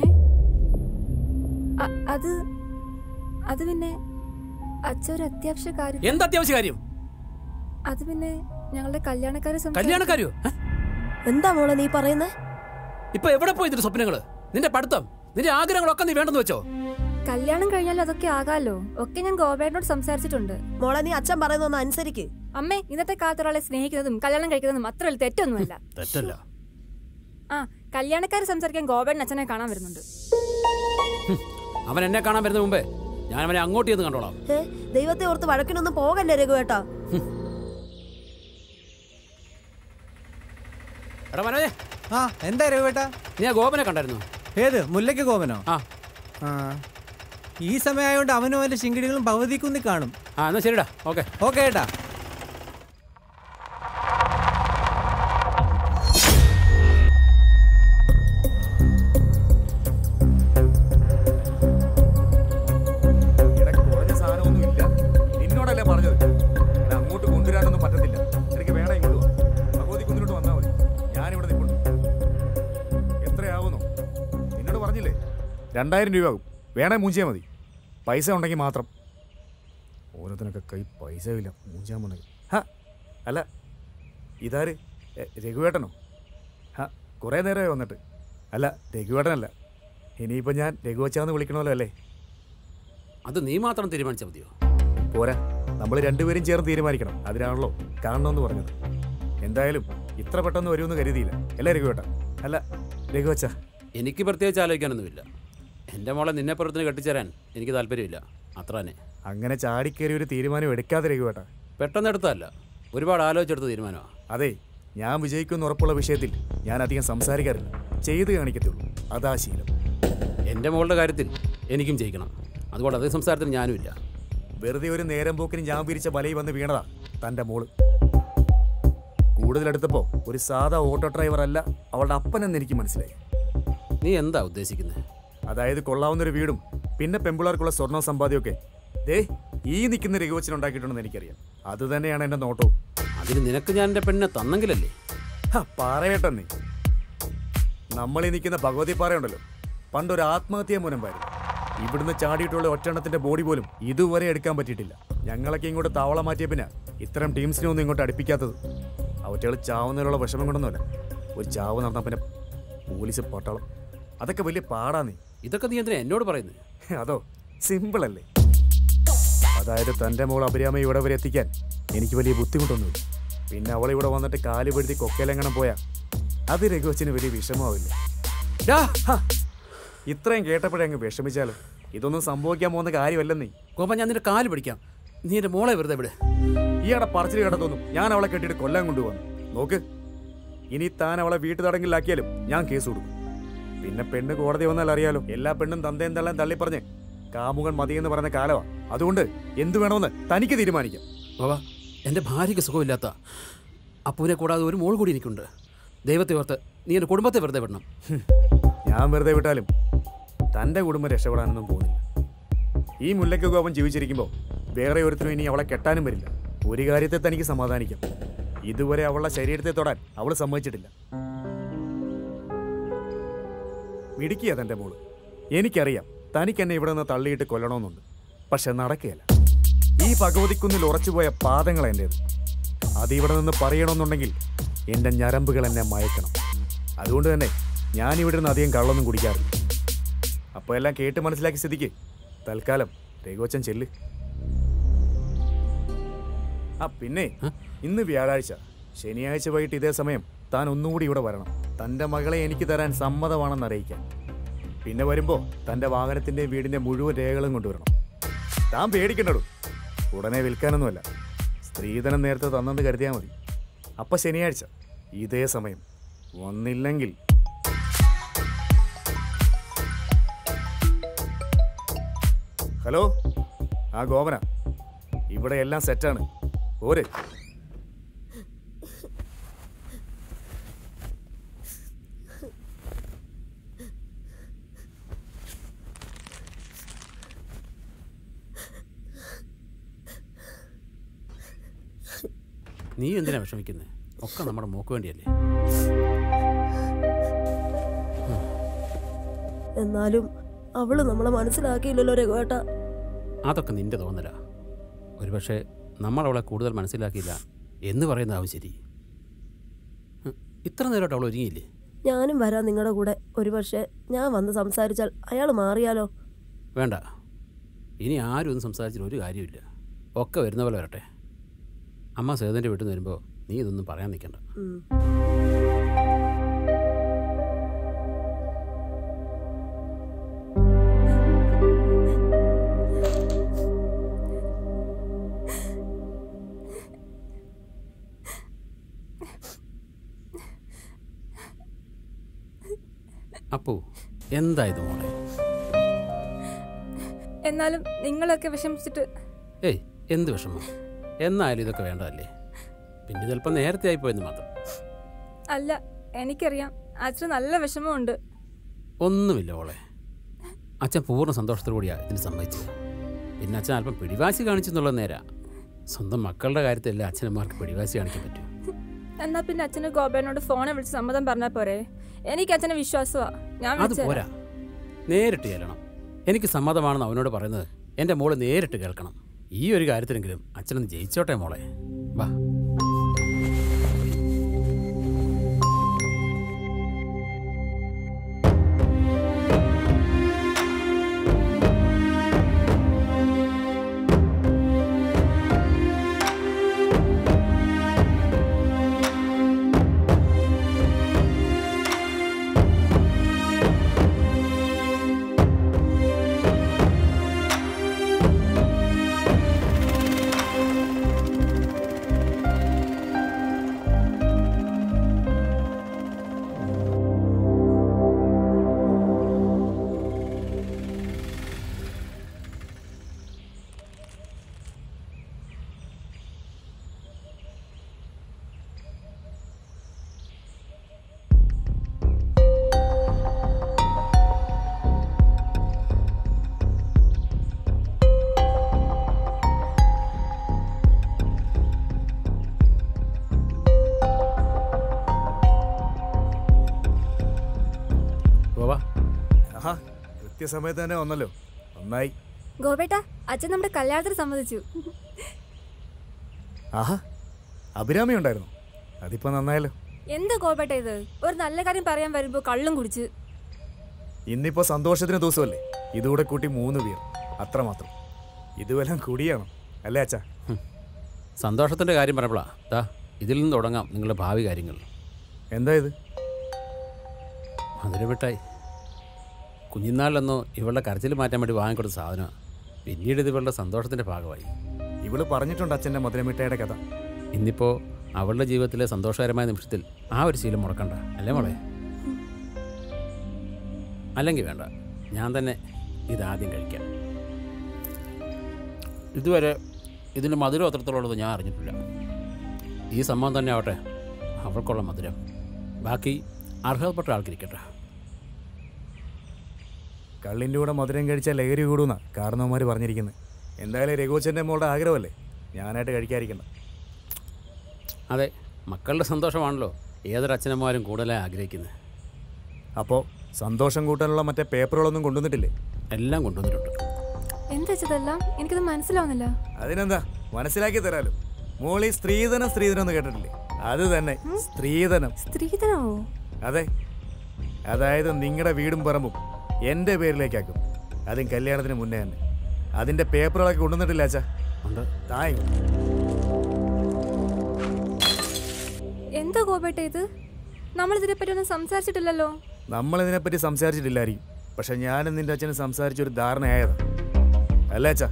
അ- അത് അത് പിന്നെ അച്ഛൻ ഒരു അത്യാവശ്യ കാര്യം എന്ത് അത്യാവശ്യ കാര്യം അത് പിന്നെ ഞങ്ങളുടെ കല്യാണക്കാരെ സംസാരിച്ച് കല്യാണക്കാരിയോ ഏ? എന്താ മോളെ നീ പറയുന്നേ ഇപ്പൊ എവിടെ പോയി ഇതിന്റെ സ്വപ്നങ്ങള് നിന്റെ പഠിത്തം നിന്റെ ആഗ്രഹങ്ങളൊക്കെ നീ വേണ്ടെന്ന് വെച്ചോ കല്യാണം കഴിഞ്ഞാൽ അതൊക്കെ ആകാലോ ഒക്കെ ഞാൻ ഗോപേട്ടനോട് സംസാരിച്ചിട്ടുണ്ട് മോളെ നീ അച്ഛൻ പറയുന്നൊന്ന് അനുസരിക്ക് അമ്മേ ഇന്നത്തെ കാലത്ത് ഒരാളെ സ്നേഹിക്കുന്നതും കല്യാണം കഴിക്കുന്നതും അത്ര വലിയ തെറ്റൊന്നുമല്ല തെറ്റല്ല ആ കല്യാണക്കാരെ സംസാരിക്കാൻ ഗോപേട്ടൻ അച്ഛനെ കാണാൻ വരുന്നുണ്ട് അവൻ എന്നെ കാണാൻ വരുന്ന മുമ്പേ ഞാൻ അവനെ അങ്ങോട്ട് ചെന്ന് കണ്ടോളാം ഏ ദൈവത്തെ ഓർത്ത് വഴക്കിനൊന്നും പോകല്ലേ രഘുവേട്ടാ എടാ മനോജെ ആ എന്താ രഘുവേട്ടാ നീ ആ ഗോപനെ കണ്ടായിരുന്നു ഏത് മുല്ലയ്ക്ക് ഗോപനോ ആ ആ ഈ സമയമായോണ്ട് അവനും അവന്റെ ശിങ്കിടികളും ഭഗവതിക്കുന്നി കാണും ആ എന്നാ ശരിടാ ഓക്കെ ഓക്കെ ഏട്ടാ ഇടയ്ക്ക് കുറഞ്ഞ സാധനമൊന്നും ഇല്ല നിന്നോടല്ലേ പറഞ്ഞത് എന്നെ അങ്ങോട്ട് കൊണ്ടുവരാനൊന്നും പറ്റത്തില്ല എനിക്ക് വേണം ഇങ്ങോട്ട് വാ ഭഗവതി കുന്നിലോട്ട് വന്നാൽ മതി ഞാനിവിടെ നിൽക്കുന്നു എത്രയാവുന്നു നിന്നോട് പറഞ്ഞില്ലേ രണ്ടായിരം രൂപയാകും വേണേ മൂഞ്ചിയാൽ മതി പൈസ ഉണ്ടെങ്കിൽ മാത്രം ഓരോത്തിനൊക്കെ കൈ പൈസ ഇല്ല മൂഞ്ചാൻ പോണെങ്കിൽ ഹാ അല്ല ഇതാര് എ, രഘുവേട്ടനോ ഹാ കുറേ നേരമായി വന്നിട്ട് അല്ല രഘുവേട്ടനല്ല ഇനിയിപ്പോൾ ഞാൻ രഘുവച്ചാന്ന് വിളിക്കണമല്ലോ അല്ലേ അത് നീ മാത്രം തീരുമാനിച്ചാൽ മതിയോ പോരാ നമ്മൾ രണ്ടുപേരും ചേർന്ന് തീരുമാനിക്കണം അതിനാണല്ലോ കാണണമെന്ന് പറഞ്ഞത് എന്തായാലും ഇത്ര പെട്ടെന്ന് വരുമെന്ന് കരുതിയില്ല അല്ലേ രഘുവേട്ട അല്ല രഘുവച്ച എനിക്ക് പ്രത്യേകിച്ച് ആലോചിക്കാനൊന്നുമില്ല എൻ്റെ മോളെ നിന്നെ പുറത്തിന് കെട്ടിച്ചേരാൻ എനിക്ക് താല്പര്യമില്ല അത്ര തന്നെ അങ്ങനെ ചാടിക്കേറി ഒരു തീരുമാനം എടുക്കാതെ രഘുവേട്ട പെട്ടെന്ന് എടുത്തതല്ല ഒരുപാട് ആലോചിച്ചെടുത്ത തീരുമാനമാണ് അതെ ഞാൻ വിജയിക്കുമെന്ന് ഉറപ്പുള്ള വിഷയത്തിൽ ഞാൻ അധികം സംസാരിക്കാറില്ല ചെയ്ത് കാണിക്കത്തുള്ളൂ അതാ ശീലം എൻ്റെ മോളുടെ കാര്യത്തിൽ എനിക്കും ജയിക്കണം അതുകൊണ്ട് അതേ സംസാരത്തിന് ഞാനുമില്ല വെറുതെ ഒരു നേരം പോക്കിന് ഞാൻ പിരിച്ച വലയിൽ വന്ന് വീണതാ തൻ്റെ മോള് കൂടുതലെടുത്തപ്പോ ഒരു സാധാ ഓട്ടോ ഡ്രൈവർ അല്ല അവളുടെ അപ്പനെന്ന് എനിക്ക് മനസ്സിലായി നീ എന്താ ഉദ്ദേശിക്കുന്നത് അതായത് കൊള്ളാവുന്ന ഒരു വീടും പിന്നെ പെമ്പിളാർക്കുള്ള സ്വർണ്ണ സമ്പാദ്യമൊക്കെ ദേ ഈ നിൽക്കുന്ന രഘുവച്ചൻ ഉണ്ടാക്കിയിട്ടുണ്ടെന്ന് എനിക്കറിയാം അത് തന്നെയാണ് എൻ്റെ നോട്ടവും അതിന് നിനക്ക് ഞാൻ എൻ്റെ പെണ്ണിനെ തന്നെങ്കിലല്ലേ പറയട്ടെ നീ നമ്മളീ നിൽക്കുന്ന ഭഗവതി പാറയുണ്ടല്ലോ പണ്ടൊരു ആത്മഹത്യാ മുനമ്പായിരുന്നു ഇവിടുന്ന് ചാടിയിട്ടുള്ള ഒറ്റെണ്ണത്തിന്റെ ബോഡി പോലും ഇതുവരെ എടുക്കാൻ പറ്റിയിട്ടില്ല ഞങ്ങളൊക്കെ ഇങ്ങോട്ട് താവള മാറ്റിയ പിന്നെ ഇത്തരം ടീംസിനെ ഒന്നും ഇങ്ങോട്ട് അടുപ്പിക്കാത്തത് അവറ്റകൾ ചാവുന്നതിലുള്ള വിഷമം കൊണ്ടൊന്നുമല്ല ഒരു ചാവ് നടന്ന പിന്നെ പോലീസ് പട്ടാളം അതൊക്കെ വലിയ പാടാ നീ ഇതൊക്കെ നീ എന്തിനാ എന്നോട് പറയുന്നത് അതോ സിമ്പിൾ അല്ലേ അതായത് തൻ്റെ മോൾ അഭിരാമ ഇവിടെ വരെ എത്തിക്കാൻ എനിക്ക് വലിയ ബുദ്ധിമുട്ടൊന്നുമില്ല പിന്നെ അവൾ ഇവിടെ വന്നിട്ട് കാല് പെടുത്തി കൊക്കയിലെങ്ങനെ പോയാ അത് രഘുവച്ചിന് വലിയ വിഷമമാവില്ല ഡാ, ഹാ. ഇത്രയും കേട്ടപ്പോഴേ അങ്ങ് വിഷമിച്ചാലോ ഇതൊന്നും സംഭവിക്കാൻ പോകുന്ന കാര്യമല്ലെന്നേ കോപ്പ ഞാൻ നിന്റെ കാല് പിടിക്കാം നീ എൻ്റെ മോളെ വെറുതെ വിട് ഈയാടെ പറച്ചിൽ കേട്ടതൊന്നും ഞാൻ അവളെ കെട്ടിയിട്ട് കൊല്ലാൻ കൊണ്ടുപോകുന്നു നോക്ക് ഇനി താൻ അവളെ വീട്ടു തടങ്കിലാക്കിയാലും ഞാൻ കേസ് കൊടുക്കും പിന്നെ പെണ്ണ് കോടതി വന്നാൽ അറിയാലോ എല്ലാ പെണ്ണും തന്തയും തള്ളാൻ തള്ളി പറഞ്ഞ് കാമുകൻ മതിയെന്ന് പറയുന്ന കാലമാണ് അതുകൊണ്ട് എന്ത് വേണമെന്ന് തനിക്ക് തീരുമാനിക്കാം ബാബാ എൻ്റെ ഭാര്യയ്ക്ക് സുഖമില്ലാത്ത അപ്പൂനെ കൂടാതെ ഒരു മോൾ കൂടി എനിക്കുണ്ട് ദൈവത്തെ ഓർത്ത് നീ എൻ്റെ കുടുംബത്തെ വെറുതെ വിടണം ഞാൻ വെറുതെ വിട്ടാലും തൻ്റെ കുടുംബം രക്ഷപ്പെടാനൊന്നും പോകുന്നില്ല ഈ മുല്ലയ്ക്ക് ഗോപം ജീവിച്ചിരിക്കുമ്പോൾ വേറെ ഒരുത്തരും ഇനി അവളെ കെട്ടാനും വരില്ല ഒരു കാര്യത്തെ തനിക്ക് സമാധാനിക്കാം ഇതുവരെ അവളുടെ ശരീരത്തെ തൊടാൻ അവൾ സമ്മതിച്ചിട്ടില്ല മിടുക്കിയ തൻ്റെ മോള് എനിക്കറിയാം തനിക്ക് എന്നെ ഇവിടെ നിന്ന് തള്ളിയിട്ട് കൊല്ലണമെന്നുണ്ട് പക്ഷെ നടക്കുകയല്ല ഈ ഭഗവതിക്കുന്നിൽ ഉറച്ചുപോയ പാദങ്ങൾ എൻ്റേത് അതിവിടെ നിന്ന് പറയണമെന്നുണ്ടെങ്കിൽ എൻ്റെ ഞരമ്പുകൾ എന്നെ മയക്കണം അതുകൊണ്ട് തന്നെ ഞാൻ ഇവിടെ നിന്ന് അധികം കള്ളൊന്നും കുടിക്കാറില്ല അപ്പോൾ എല്ലാം കേട്ട് മനസ്സിലാക്കി സ്ഥിതിക്ക് തൽക്കാലം രഘുവച്ചൻ ചെല്ല് ആ പിന്നെ ഇന്ന് വ്യാഴാഴ്ച ശനിയാഴ്ച വൈകിട്ട് ഇതേ സമയം താൻ ഒന്നുകൂടി ഇവിടെ വരണം തൻ്റെ മകളെ എനിക്ക് തരാൻ സമ്മതമാണെന്ന് അറിയിക്കാൻ പിന്നെ വരുമ്പോൾ തൻ്റെ വാഹനത്തിൻ്റെയും വീടിൻ്റെ മുഴുവൻ രേഖകളും കൊണ്ടുവരണം താൻ പേടിക്കണ്ടടൂ ഉടനെ വിൽക്കാനൊന്നുമല്ല സ്ത്രീധനം നേരത്തെ തന്നെന്ന് കരുതിയാൽ മതി അപ്പം ശനിയാഴ്ച ഇതേ സമയം വന്നില്ലെങ്കിൽ ഹലോ ആ ഗോപന ഇവിടെ എല്ലാം സെറ്റാണ് പോരെ നീ എന്തിനാ വിഷമിക്കുന്നത് ഒക്കെ നമ്മുടെ മോക്ക് വേണ്ടിയല്ലേ എന്നാലും അവള് നമ്മളെ മനസ്സിലാക്കിയില്ലല്ലോ രഘുവേട്ട അതൊക്കെ നിന്റെ തോന്നലാ ഒരുപക്ഷെ നമ്മൾ അവളെ കൂടുതൽ മനസ്സിലാക്കിയില്ല എന്ന് പറയുന്നതാവും ശരി ഹ്, ഇത്ര നേരമായിട്ട് അവൾ ഒരുങ്ങിയില്ലേ ഞാനും വരാം നിങ്ങളുടെ കൂടെ ഒരുപക്ഷെ ഞാൻ വന്ന് സംസാരിച്ചാൽ അയാൾ മാറിയാലോ വേണ്ട ഇനി ആരും ഒന്നും സംസാരിച്ചിട്ട് ഒരു കാര്യമില്ല ഒക്കെ വരുന്ന പോലെ വരട്ടെ അമ്മ സേതൻ്റെ വീട്ടിൽ നിന്ന് വരുമ്പോൾ നീ ഇതൊന്നും പറയാൻ നിൽക്കണ്ട ഉം. അപ്പു എന്താ ഇത് മോളെ എന്നാലും നിങ്ങളൊക്കെ വിഷമിച്ചിട്ട് ഏയ് എന്ത് വിഷമം എന്നായാലും ഇതൊക്കെ വേണ്ടതല്ലേ പിന്നെ ചിലപ്പോൾ നേരത്തെ ആയിപ്പോയെന്ന് മാത്രം അല്ല എനിക്കറിയാം അച്ഛന് നല്ല വിഷമമുണ്ട് ഒന്നുമില്ല മോളെ അച്ഛൻ പൂർണ്ണ സന്തോഷത്തോടുകൂടിയാണ് ഇതിന് സമ്മതിച്ചത് പിന്നെ അച്ഛൻ അല്പം പിടിവാശി കാണിച്ചെന്നുള്ളത് നേരാ സ്വന്തം മക്കളുടെ കാര്യത്തിലല്ലേ അച്ഛനമ്മമാർക്ക് പിടിവാശി കാണിക്കാൻ പറ്റൂ എന്നാ പിന്നെ അച്ഛന് ഗോപേനോട് ഫോണെ വിളിച്ച് സമ്മതം പറഞ്ഞാൽ പോരെ എനിക്ക് അച്ഛനെ വിശ്വാസമാ ഞാൻ അത് വിളിച്ചുതരാം. പോരാ നേരിട്ട് ചെല്ലണം എനിക്ക് സമ്മതമാണെന്ന് അവനോട് പറയുന്നത് എൻ്റെ മോള് നേരിട്ട് കേൾക്കണം ഈ ഒരു കാര്യത്തിലെങ്കിലും അച്ഛനൊന്ന് ജയിച്ചോട്ടെ മോളെ വാ ഗോവാ ആഹാ കൃത്യസമയത്ത് തന്നെ വന്നല്ലോ നന്നായി ഗോപേട്ട അച്ഛൻ നമ്മുടെ കല്യാണത്തിന് സമ്മതിച്ചു ആഹാ അഭിരാമി ഉണ്ടായിരുന്നു അതിപ്പോ നന്നായല്ലോ എന്താ ഗോപേട്ട ഇത് ഒരു നല്ല കാര്യം പറയാൻ വരുമ്പോ കള്ളും കുടിച്ച് ഇന്നിപ്പോ സന്തോഷത്തിന് ദിവസമല്ലേ ഇതുകൂടെ കൂട്ടി മൂന്ന് പേർ അത്രമാത്രം ഇതുവെല്ലാം കൂടിയാണോ അല്ലേ അച്ഛാ സന്തോഷത്തിൻ്റെ കാര്യം പറഞ്ഞപ്പോഴാ ദാ ഇതിൽ നിന്ന് തുടങ്ങാം നിങ്ങളുടെ ഭാവി കാര്യങ്ങൾ എന്താ ഇത് മധുരമിട്ടായി കുഞ്ഞിനാളിലൊന്നോ ഇവളുടെ കരച്ചിൽ മാറ്റാൻ വേണ്ടി വാങ്ങിക്കൊടുത്ത സാധനമാണ് പിന്നീട് ഇത് ഇവളുടെ സന്തോഷത്തിൻ്റെ ഭാഗമായി ഇവള് പറഞ്ഞിട്ടുണ്ട് അച്ഛൻ്റെ മധുരമിഠായിയുടെ കഥ ഇന്നിപ്പോൾ അവളുടെ ജീവിതത്തിലെ സന്തോഷകരമായ നിമിഷത്തിൽ ആ ഒരു ശീലം മുടക്കണ്ട അല്ലേ മോളെ അല്ലെങ്കിൽ വേണ്ട ഞാൻ തന്നെ ഇതാദ്യം കഴിക്കാം ഇതുവരെ ഇതിൻ്റെ മധുരം അത്രത്തോളം ഞാൻ അറിഞ്ഞിട്ടില്ല ഈ സംഭവം തന്നെ ആവട്ടെ അവൾക്കുള്ള മധുരം ബാക്കി അർഹതപ്പെട്ട ആൾക്കിരിക്കട്ടെ കള്ളിൻ്റെ കൂടെ മധുരം കഴിച്ചാൽ ലഹരി കൂടുന്ന കാരണവന്മാർ പറഞ്ഞിരിക്കുന്നത് എന്തായാലും രഘുവച്ചൻ്റെ മോളുടെ ആഗ്രഹമല്ലേ ഞാനായിട്ട് കഴിക്കാതിരിക്കണ്ട അതെ മക്കളുടെ സന്തോഷമാണല്ലോ ഏതൊരച്ഛനമ്മമാരും കൂടുതലായി ആഗ്രഹിക്കുന്നത് അപ്പോൾ സന്തോഷം കൂട്ടാനുള്ള മറ്റേ പേപ്പറുകളൊന്നും കൊണ്ടുവന്നിട്ടില്ലേ എല്ലാം കൊണ്ടുവന്നിട്ടുണ്ട് എന്താ വെച്ചതെല്ലാം എനിക്കത് മനസ്സിലാവുന്നില്ല അതിനെന്താ മനസ്സിലാക്കി തരാലോ മോളി സ്ത്രീധനം സ്ത്രീധനം എന്ന് കേട്ടിട്ടില്ലേ അത് തന്നെ സ്ത്രീധനം സ്ത്രീധനമോ അതെ അതായത് നിങ്ങളുടെ വീടും പറമ്പും എൻ്റെ പേരിലേക്കാക്കും അതും കല്യാണത്തിന് മുന്നേ തന്നെ അതിന്റെ പേപ്പറുകളൊക്കെ കൊണ്ടുവന്നിട്ടില്ല അച്ഛാ ഉണ്ട് തായ് എന്താ ഗോപേട്ട ഇത് നമ്മൾ ഇതിനെപ്പറ്റി ഒന്നും സംസാരിച്ചിട്ടില്ലല്ലോ നമ്മൾ ഇതിനെപ്പറ്റി സംസാരിച്ചിട്ടില്ലായിരിക്കും പക്ഷെ ഞാനും നിന്റെ അച്ഛനും സംസാരിച്ച ഒരു ധാരണയായതാ അല്ലേ അച്ഛാ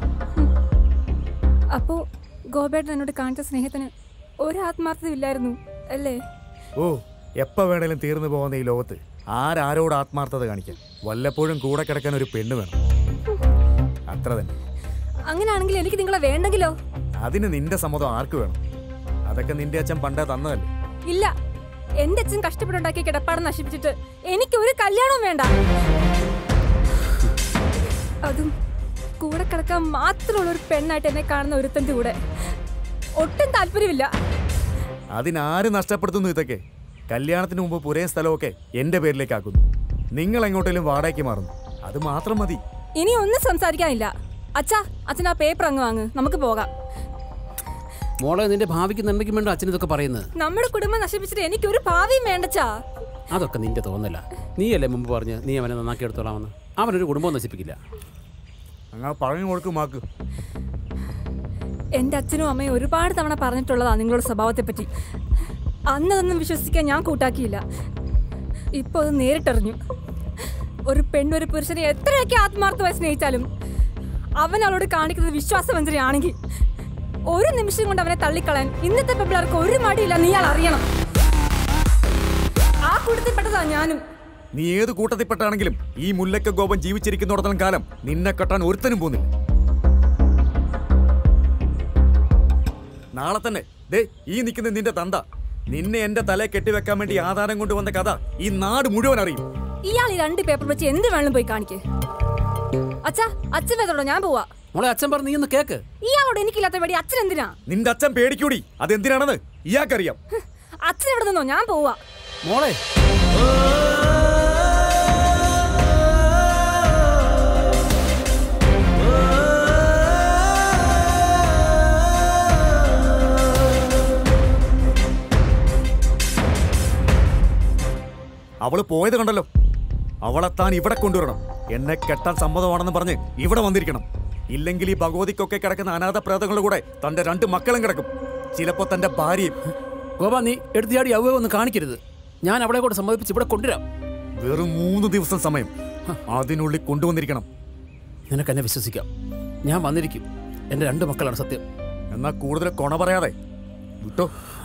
അപ്പോ ഗോപേട്ടൻ എന്നോട് കാണിച്ച സ്നേഹത്തിന് ഒരു ആത്മാർത്ഥത ഇല്ലായിരുന്നു അല്ലേ ഓ എപ്പോ വേണേലും തീർന്നു പോകുന്ന ഈ ലോകത്ത് ആരാരോട് ആത്മാർത്ഥത കാണിക്കാൻ വല്ലപ്പോഴും കൂടെ കിടക്കാൻ ഒരു പെണ്ണ് വേണം അത്ര തന്നെ അങ്ങനെയാണെങ്കിൽ എനിക്ക് നിങ്ങളെ വേണ്ടെങ്കിലോ അതിന് നിന്റെ സമ്മതം ആർക്ക് വേണം അതൊക്കെ നിന്റെ അച്ഛൻ പണ്ടേ തന്നതല്ലേ ഇല്ല എന്റെ അച്ഛൻ കഷ്ടപ്പെട്ടുണ്ടാക്കിയ കിടപ്പാടം നശിപ്പിച്ചിട്ട് എനിക്ക് ഒരു കല്യാണവും വേണ്ട അതും കൂടെ കിടക്കാൻ മാത്രമുള്ള ഒരു പെണ്ണായിട്ട് എന്നെ കാണുന്ന ഒരുത്തന്റെ കൂടെ ഒട്ടും താല്പര്യമില്ല അതിനാര് നഷ്ടപ്പെടുത്തുന്നു ഇതൊക്കെ കല്യാണത്തിന് മുമ്പ് പുരയും സ്ഥലമൊക്കെ എന്റെ പേരിലേക്ക് ആക്കുന്നു നിങ്ങൾ എങ്ങോട്ടേലും വാടകയ്ക്ക് മാറുന്നു അത് മാത്രം മതി ഇനി ഒന്നും സംസാരിക്കാനില്ല അച്ഛാ അച്ഛൻ ആ പേപ്പർ അങ്ങ് വാങ്ങ് നമുക്ക് പോകാം മോളെ നിന്റെ ഭാവിക്ക് നന്മയ്ക്കും വേണ്ട അച്ഛൻ ഇതൊക്കെ പറയുന്നത് നമ്മുടെ കുടുംബം നശിപ്പിച്ചിട്ട് എനിക്ക് ഒരു ഭാവിയും വേണ്ടച്ചാ അതൊക്കെ നിന്റെ തോന്നല നീയല്ലേ മുമ്പ് പറഞ്ഞ് നീ അവനെ നന്നാക്കി എടുത്തോളാമെന്ന് അവനൊരു കുടുംബം നശിപ്പിക്കില്ല അങ്ങനെ പറഞ്ഞു കൊടുക്കും മാക്ക് എന്റെ അച്ഛനും അമ്മയും ഒരുപാട് തവണ പറഞ്ഞിട്ടുള്ളതാ നിങ്ങളുടെ സ്വഭാവത്തെ പറ്റി അന്നതൊന്നും വിശ്വസിക്കാൻ ഞാൻ കൂട്ടാക്കിയില്ല ഇപ്പൊ അത് നേരിട്ടറിഞ്ഞു ഒരു പെണ്ണൊരു പുരുഷനെ എത്രയൊക്കെ ആത്മാർത്ഥമായി സ്നേഹിച്ചാലും അവൻ അവളോട് കാണിക്കുന്നത് വിശ്വാസവഞ്ചനയാണെങ്കിൽ ഒരു നിമിഷം കൊണ്ട് അവനെ തള്ളിക്കളയാൻ ഇന്നത്തെ പെമ്പിളർക്ക് ഒരു മടിയില്ല നീയാൾ അറിയണം ആ കൂട്ടത്തിൽപ്പെട്ടതാ ഞാനും നീ ഏത് കൂട്ടത്തിൽപ്പെട്ടാണെങ്കിലും ഈ മുല്ലക്ക ഗോപൻ ജീവിച്ചിരിക്കുന്നിടത്തോളം കാലം നിന്നെ കെട്ടാൻ ഒരുത്തനും പോകുന്നില്ല നാളെ തന്നെ ദേ ഈ നിൽക്കുന്ന നിന്റെ തന്ത നിന്നെ എന്റെ തലയെ കെട്ടിവെക്കാൻ വേണ്ടി ആധാരം കൊണ്ടുവന്ന കഥ ഈ നാട് മുഴുവൻ അറിയും ഇയാൾ ഈ രണ്ട് പേപ്പർ വെച്ച് എന്ത് വേണം പോയി കാണിക്ക് അച്ഛാ അച്ഛൻ വേദോടോ ഞാൻ പോവാ മോളെ അച്ഛൻ പറഞ്ഞ് നീ ഒന്ന് കേക്ക് ഇയാളോട് എനിക്കില്ലാത്ത പേടി അച്ഛൻ എന്തിനാ നിന്റെ അച്ഛൻ പേടിക്കൂടി അതെന്തിനാണെന്ന് ഇയാൾക്കറിയാം അച്ഛൻ എവിടെ നിന്നോ ഞാൻ പോവാ മോളെ അവള് പോയത് കണ്ടല്ലോ അവളെ താൻ ഇവിടെ കൊണ്ടുവരണം എന്നെ കെട്ടാൻ സമ്മതമാണെന്ന് പറഞ്ഞ് ഇവിടെ വന്നിരിക്കണം ഇല്ലെങ്കിൽ ഈ ഭഗവതിക്കൊക്കെ കിടക്കുന്ന അനാഥ പ്രേതങ്ങളുടെ കൂടെ തന്റെ രണ്ട് മക്കളും കിടക്കും ചിലപ്പോ തന്റെ ഭാര്യയും ഗോപ നീ എടുത്തിയാടി അവ ഒന്ന് കാണിക്കരുത് ഞാൻ അവളെ കൂടെ സമ്മതിപ്പിച്ച് ഇവിടെ കൊണ്ടുവരാം വെറും മൂന്ന് ദിവസം സമയം അതിനുള്ളിൽ കൊണ്ടുവന്നിരിക്കണം നിനക്ക് എന്നെ വിശ്വസിക്കാം ഞാൻ വന്നിരിക്കും എൻ്റെ രണ്ട് മക്കളാണ് സത്യം എന്നാ കൂടുതൽ കൊണ പറയാതെ വിട്ടോ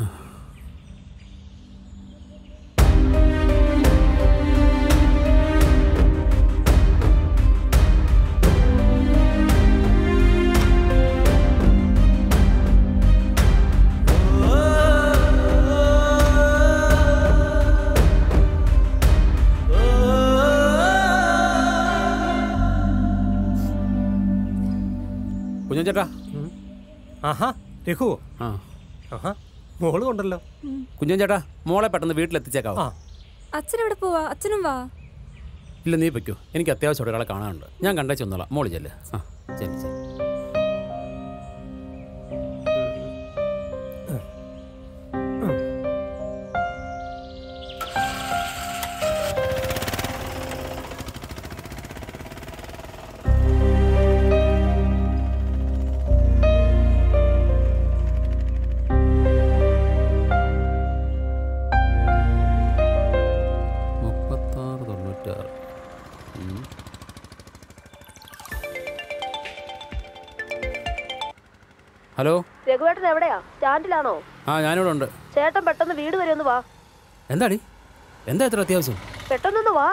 കുഞ്ഞൻ ചേട്ടാ ആഹാ രഘുവോ ആ ആഹാ മോള് കൊണ്ടല്ലോ കുഞ്ഞൻ ചേട്ടാ മോളെ പെട്ടെന്ന് വീട്ടിലെത്തിച്ചേക്കാവോ അച്ഛൻ എവിടെ പോവാ അച്ഛനും വാ ഇല്ല നീ വെക്കോ എനിക്ക് അത്യാവശ്യം ഒരാളെ കാണാനുണ്ട് ഞാൻ കണ്ടേ ചെന്നോളാം മോള് ചെല്ല് ആ ചെല്ല് ചെല്ല് മുപ്പത്താറ് തൊണ്ണൂറ്റാറ് ഉം. ഹലോ രഘുവേട്ടൻ എവിടെയാ സ്റ്റാൻഡിലാണോ ആ ഞാനിവിടെ ഉണ്ട് ചേട്ടൻ പെട്ടെന്ന് വീട് വരെ ഒന്ന് വാ എന്താടി എന്താ ഇത്ര അത്യാവശ്യം പെട്ടെന്നൊന്ന് വാ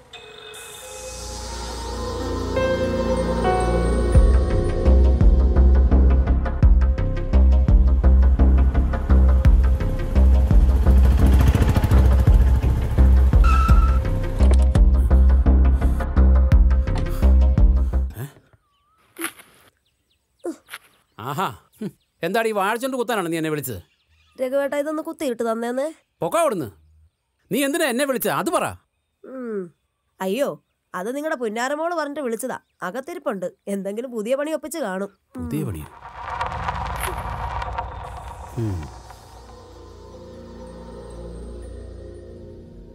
ആഹാ ഹും. എന്താടി ഈ വാഴച്ചോണ്ട് കുത്താനാണ് നീ എന്നെ വിളിച്ചത് രഘുവേട്ട ഇതൊന്ന് കുത്തിയിട്ട് തന്നേന്ന് പൊക്കോ അവിടുന്ന് നീ എന്തിനാ എന്നെ വിളിച്ചത് അത് പറ ഉം. അയ്യോ അത് നിങ്ങളുടെ പുന്നാരമോള് പറഞ്ഞിട്ട് വിളിച്ചതാ അകത്തിരിപ്പുണ്ട് എന്തെങ്കിലും പുതിയ പണി ഒപ്പിച്ച് കാണും പുതിയ പണിയോ ഉം.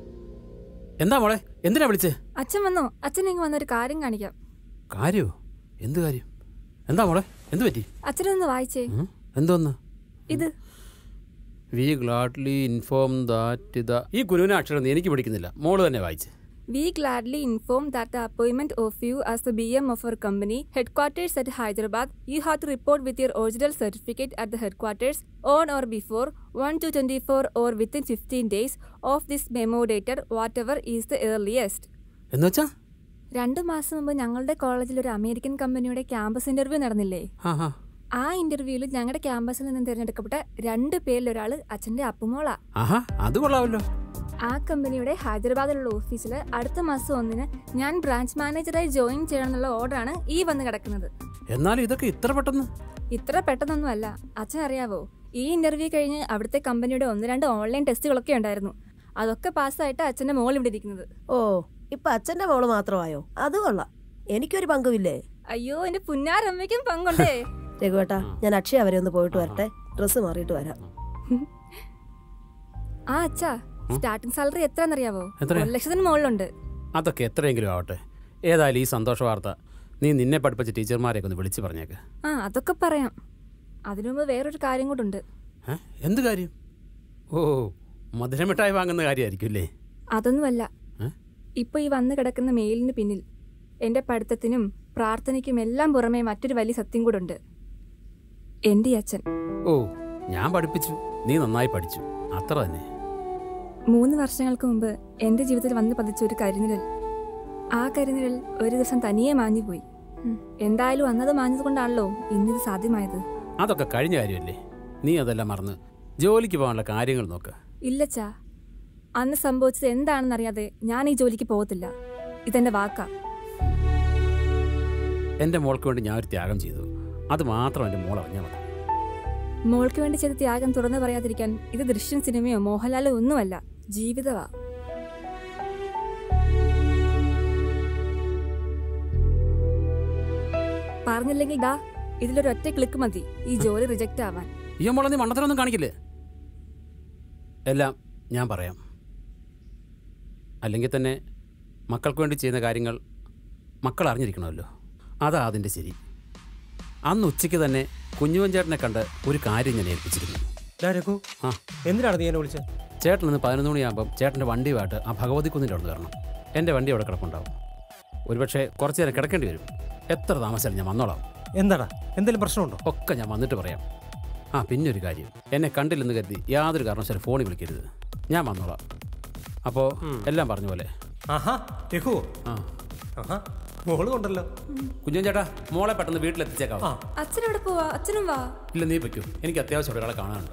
എന്താ മോളെ എന്തിനാ വിളിച്ചേ അച്ഛൻ വന്നോ അച്ഛൻ ഇങ്ങ് വന്നൊരു കാര്യം കാണിക്കാം കാര്യോ എന്ത് കാര്യം എന്താ മോളെ എന്ത് പറ്റി അച്ഛനൊന്ന് വായിച്ചേ ഉം? എന്തോന്ന് ഇത് we gladly inform that the ഈ ഗുരുവിനെ അക്ഷരം നീ എനിക്ക് പഠിക്കുന്നില്ല മോള് തന്നെ വായിച്ച് We gladly inform that the appointment of you as the BM of our company, headquarters at Hyderabad, you have to report with your original certificate at the headquarters on or before 1 to 24 or within 15 days of this memo dated, whatever is the earliest. എന്ന് വെച്ചാ രണ്ടു മാസം മുമ്പ് ഞങ്ങളുടെ കോളേജിൽ ഒരു American കമ്പനിയുടെ campus interview നടന്നില്ലേ ആ ആ ആ ഇന്റർവ്യൂവിൽ ഞങ്ങളുടെ ക്യാമ്പസിൽ നിന്നും തിരഞ്ഞെടുക്കപ്പെട്ട രണ്ട് പേരിൽ ഒരാള് അച്ഛന്റെ അപ്പുമോളാ ആഹാ അത് കൊള്ളാമല്ലോ ആ കമ്പനിയുടെ ഹൈദരാബാദിലുള്ള ഓഫീസിൽ അടുത്ത മാസം ഒന്നിന് ഞാൻ ബ്രാഞ്ച് മാനേജറായി ജോയിൻ ചെയ്യണമെന്നുള്ള ഓർഡറാണ് ഈ വന്ന് കിടക്കുന്നത് എന്നാലും ഇതൊക്കെ ഇത്ര പെട്ടെന്ന് ഇത്ര പെട്ടെന്നൊന്നും അല്ല അച്ഛൻ അറിയാവോ ഈ ഇന്റർവ്യൂ കഴിഞ്ഞ് അവിടുത്തെ കമ്പനിയുടെ ഒന്ന് രണ്ട് ഓൺലൈൻ ടെസ്റ്റുകളൊക്കെ ഉണ്ടായിരുന്നു അതൊക്കെ പാസ്സായിട്ട് അച്ഛന്റെ മോൾ ഇവിടെ ഇരിക്കുന്നത് ഓ ഇപ്പൊ അച്ഛന്റെ മോള് മാത്രമായോ അത് കൊള്ളാം എനിക്കൊരു പങ്കുമില്ലേ അയ്യോ എന്റെ പുന്നാരമ്മയ്ക്കും പങ്കുണ്ടേ രഘുവേട്ടാ ഞാൻ അക്ഷയ വരെ ഒന്ന് പോയിട്ട് വരട്ടെ ഡ്രസ്സ് മാറിയിട്ട് വരാം ആ അച്ഛാ സ്റ്റാർട്ടിംഗ് സാലറി എത്രയെന്നറിയാവോ എത്രയാ? ഒരു ലക്ഷത്തിന് മുകളിലുണ്ട് അതൊക്കെ എത്രയെങ്കിലും ആവട്ടെ ഏതായാലും ഈ സന്തോഷ വാർത്ത നീ നിന്നെ പഠിപ്പിച്ച ടീച്ചർമാരെയൊക്കെ ഒന്ന് വിളിച്ച് പറഞ്ഞേക്ക് ആ അതൊക്കെ പറയാം അതിനു മുമ്പ് വേറൊരു കാര്യം കൂടെ ഏ? എന്ത് കാര്യം ഓ മധുരമിഠായി വാങ്ങുന്ന കാര്യമായിരിക്കും അല്ലേ അതൊന്നുമല്ല ഏ? ഇപ്പൊ ഈ വന്നു കിടക്കുന്ന മെയിലിന് പിന്നിൽ എന്റെ പഠിത്തത്തിനും പ്രാർത്ഥനയ്ക്കും എല്ലാം പുറമെ മറ്റൊരു വലിയ സത്യം കൂടെ ഉണ്ട് എന്റെ അച്ഛൻ ഓ ഞാൻ പഠിപ്പിച്ചു നീ നന്നായി പഠിച്ചു അത്ര തന്നെ മൂന്ന് വർഷങ്ങൾക്ക് മുമ്പ് എന്റെ ജീവിതത്തിൽ വന്ന് പതിച്ച ഒരു കരിനിഴൽ ആ കരിനിഴൽ ഒരു ദിവസം തനിയെ മാഞ്ഞുപോയി ഉം. എന്തായാലും അന്നത് മാഞ്ഞതുകൊണ്ടാണല്ലോ ഇന്നിത് സാധ്യമായത് അതൊക്കെ കഴിഞ്ഞ കാര്യമല്ലേ നീ അതെല്ലാം മറന്ന് ജോലിക്ക് പോകാനുള്ള കാര്യങ്ങൾ നോക്ക് ഇല്ലച്ചാ അന്ന് സംഭവിച്ചത് എന്താണെന്നറിയാതെ ഞാൻ ഈ ജോലിക്ക് പോകത്തില്ല ഇതെന്റെ വാക്കാ എൻ്റെ മോൾക്ക് വേണ്ടി ഞാൻ ഒരു ത്യാഗം ചെയ്തു അത് മാത്രം എൻ്റെ മോൾ അറിഞ്ഞാൽ മതി മോൾക്ക് വേണ്ടി ചെയ്ത ത്യാഗം തുറന്നു പറയാതിരിക്കാൻ ഇത് ദൃശ്യം സിനിമയോ മോഹൻലാലോ ഒന്നുമല്ല ജീവിതവാ പറഞ്ഞില്ലെങ്കിൽ ഡാ ഇതിലൊരു ഒറ്റ ക്ലിക്ക് മതി ഈ ജോലി റിജക്റ്റ് ആവാൻ ഈ മോളെ നീ മണ്ടത്തരൊന്നും കാണിക്കില്ലേ എല്ലാം ഞാൻ പറയാം അല്ലെങ്കിൽ തന്നെ മക്കൾക്ക് വേണ്ടി ചെയ്യുന്ന കാര്യങ്ങൾ മക്കൾ അറിഞ്ഞിരിക്കണമല്ലോ അതാ അതിൻ്റെ ശരി അന്ന് ഉച്ചയ്ക്ക് തന്നെ കുഞ്ഞുവഞ്ചേട്ടനെ കണ്ട് ഒരു കാര്യം ഞാൻ ഏൽപ്പിച്ചിരുന്നു ഡാ രഘു ആ എന്തിനാണ് നീ എന്നെ വിളിച്ചത് ചേട്ടൻ ഇന്ന് പതിനൊന്ന് മണിയാകുമ്പം ചേട്ടൻ്റെ വണ്ടിയുമായിട്ട് ആ ഭഗവതി കുന്നിൻ്റെ അവിടെ കയറണം എൻ്റെ വണ്ടി അവിടെ കിടപ്പുണ്ടാവും ഒരുപക്ഷെ കുറച്ച് നേരം കിടക്കേണ്ടി വരും എത്ര താമസിച്ചാലും ഞാൻ വന്നോളാം എന്താടാ എന്തെങ്കിലും പ്രശ്നമുണ്ടോ ഒക്കെ ഞാൻ വന്നിട്ട് പറയാം ആ പിന്നെ ഒരു കാര്യം എന്നെ കണ്ടില്ലെന്ന് കരുതി യാതൊരു കാരണവശാലും ഫോണിൽ വിളിക്കരുത് ഞാൻ വന്നോളാം അപ്പോൾ എല്ലാം പറഞ്ഞ പോലെ ആഹാ രഘു ആ ആഹാ മോള് കൊണ്ടല്ലോ കുഞ്ഞൻ ചേട്ടാ മോളെ പെട്ടെന്ന് വീട്ടിലെത്തിച്ചേക്കാം അച്ഛൻ എവിടെ പോവാ അച്ഛനും വാ ഇല്ല നീ പറ്റൂ എനിക്ക് അത്യാവശ്യം ഒരാളെ കാണാനുണ്ട്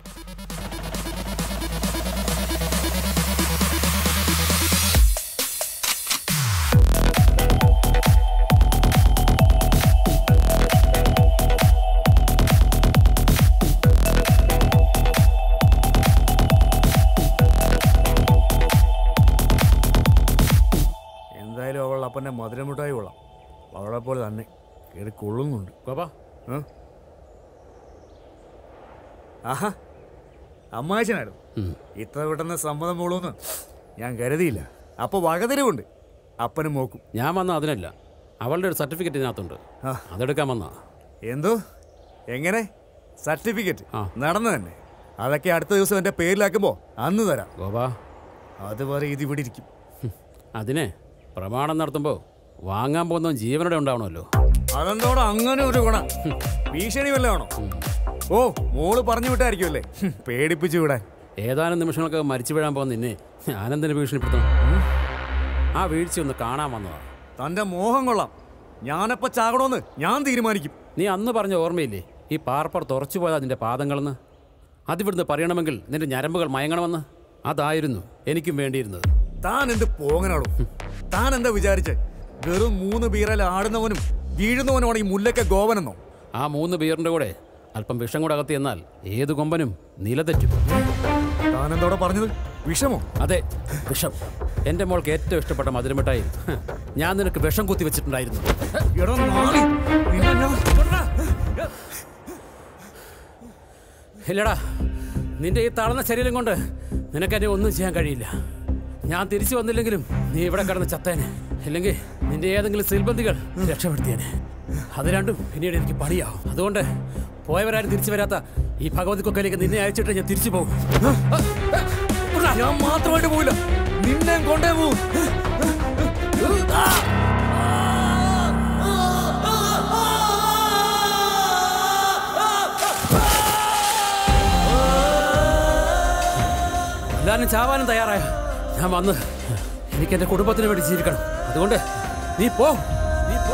എന്തായാലും അവൾ അപ്പൻ്റെ മധുരമിഠായി കൊള്ളാം അവളെ പോലെ തന്നെ കയറി കൊള്ളുന്നുണ്ട് ഗോപാ ഏ? ആഹാ അമ്മാച്ചനായിരുന്നു ഇത്ര പെട്ടെന്ന് സമ്മതം മൂളൂന്ന് ഞാൻ കരുതിയില്ല അപ്പൊ വകതിരിവുണ്ട് അപ്പനും മോക്കും ഞാൻ വന്ന അതിനല്ല അവളുടെ ഒരു സർട്ടിഫിക്കറ്റ് ഇതിനകത്തുണ്ട് അതെടുക്കാൻ വന്നാ എന്തോ എങ്ങനെ സർട്ടിഫിക്കറ്റ് നടന്നു തന്നെ അതൊക്കെ അടുത്ത ദിവസം എന്റെ പേരിലാക്കുമ്പോ അന്ന് തരാം ഗോപാ അതുവരെ ഇത് ഇവിടെ ഇരിക്കും അതിനെ പ്രമാണം നടത്തുമ്പോൾ വാങ്ങാൻ പോകുന്നവൻ ജീവനോടെ ഉണ്ടാവണമല്ലോ അതെന്തോടെ അങ്ങനെ ഒരു ഗുണം ഭീഷണി വല്ലതാണോ ഓ മോള് പറഞ്ഞു വിട്ടായിരിക്കുമല്ലേ ഹും, പേടിപ്പിച്ചു വിടാൻ ഏതാനും നിമിഷങ്ങൾക്ക് മരിച്ചു വീഴാൻ പോകുന്ന നിന്നെ ഞാനെന്തിനു ഭീഷണിപ്പെടുത്തണം ആ വീഴ്ച ഒന്ന് കാണാൻ വന്നതാ തന്റെ മോഹം കൊള്ളാം ഞാനപ്പ ചാകണോന്ന് ഞാൻ തീരുമാനിക്കും നീ അന്ന് പറഞ്ഞ ഓർമ്മയില്ലേ ഈ പാർപ്പർ തുറച്ചു പോയതാ നിന്റെ പാദങ്ങളെന്ന് അതിവിടുന്ന് പറയണമെങ്കിൽ നിന്റെ ഞരമ്പുകൾ മയങ്ങണമെന്ന് അതായിരുന്നു എനിക്കും വേണ്ടിയിരുന്നത് താൻ എന്ത് പോങ്ങനാണോ താൻ എന്താ വിചാരിച്ചേ വെറും മൂന്ന് ബീറൽ ആടുന്നവനും വീഴുന്നവനുമാണ് ഈ മുല്ലക്ക ഗോവനെന്നോ ആ മൂന്ന് ബിയറിന്റെ കൂടെ അല്പം വിഷം കൂടെ അകത്തി എന്നാൽ ഏത് കൊമ്പനും നിലതെറ്റും താൻ എന്തോടെ പറഞ്ഞത് വിഷമോ അതെ വിഷം എന്റെ മോൾക്ക് ഏറ്റവും ഇഷ്ടപ്പെട്ട മധുരമിഠായി ഹ്, ഞാൻ നിനക്ക് വിഷം കുത്തി വെച്ചിട്ടുണ്ടായിരുന്നു എടാ നാളി നിന്നെ ഞാൻ ഇല്ലടാ നിന്റെ ഈ തളർന്ന ശരീരം കൊണ്ട് നിനക്ക് എന്നെ ഒന്നും ചെയ്യാൻ കഴിയില്ല ഞാൻ തിരിച്ചു വന്നില്ലെങ്കിലും നീ ഇവിടെ കിടന്ന് ചത്തേനെ ഇല്ലെങ്കിൽ നിന്റെ ഏതെങ്കിലും സിൽബന്ധികൾ രക്ഷപ്പെടുത്തിയേനെ അത് രണ്ടും പിന്നീട് എനിക്ക് പണിയാവും അതുകൊണ്ട് പോയവരാരും തിരിച്ചു വരാത്ത ഈ ഭഗവതി കൊക്കയിലേക്ക് നിന്നെ അയച്ചിട്ട് ഞാൻ തിരിച്ചു പോകും ഞാൻ മാത്രമായിട്ട് പോവില്ല നിന്നെ കൊണ്ടേ പോവും എല്ലാവരും ചാവാനും തയ്യാറായ ഞാൻ വന്ന് എനിക്ക് എന്റെ കുടുംബത്തിന് വേണ്ടി ജീവിക്കണം അതുകൊണ്ട് നീ പോ നീ പോ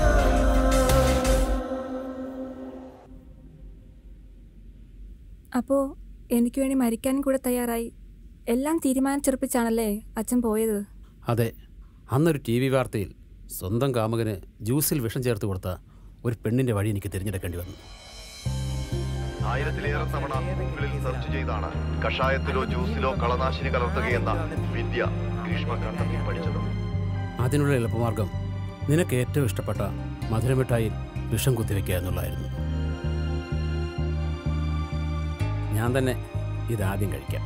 അപ്പോ എനിക്ക് വേണ്ടി മരിക്കാനും കൂടെ തയ്യാറായി എല്ലാം തീരുമാനിച്ചുറപ്പിച്ചാണല്ലേ അച്ഛൻ പോയത് അതെ അന്നൊരു ടി വി വാർത്തയിൽ സ്വന്തം കാമുകന് ജ്യൂസിൽ വിഷം ചേർത്ത് കൊടുത്ത ഒരു പെണ്ണിന്റെ വഴി എനിക്ക് തിരഞ്ഞെടുക്കേണ്ടി വന്നു ആയിരത്തിലേറെ തവണ ഗൂഗിളിൽ സെർച്ച് ചെയ്താണ് കഷായത്തിലോ ജ്യൂസിലോ കളനാശിനി കലർത്തുകയെന്ന വിദ്യ ഗ്രീഷ്മ കണ്ടെത്തി പഠിച്ചത് അതിനുള്ള എളുപ്പമാർഗം നിനക്ക് ഏറ്റവും ഇഷ്ടപ്പെട്ട മധുരമിഠായിൽ വിഷം കുത്തിവെക്കുക എന്നുള്ളതായിരുന്നു ഞാൻ തന്നെ ഇതാദ്യം കഴിക്കാം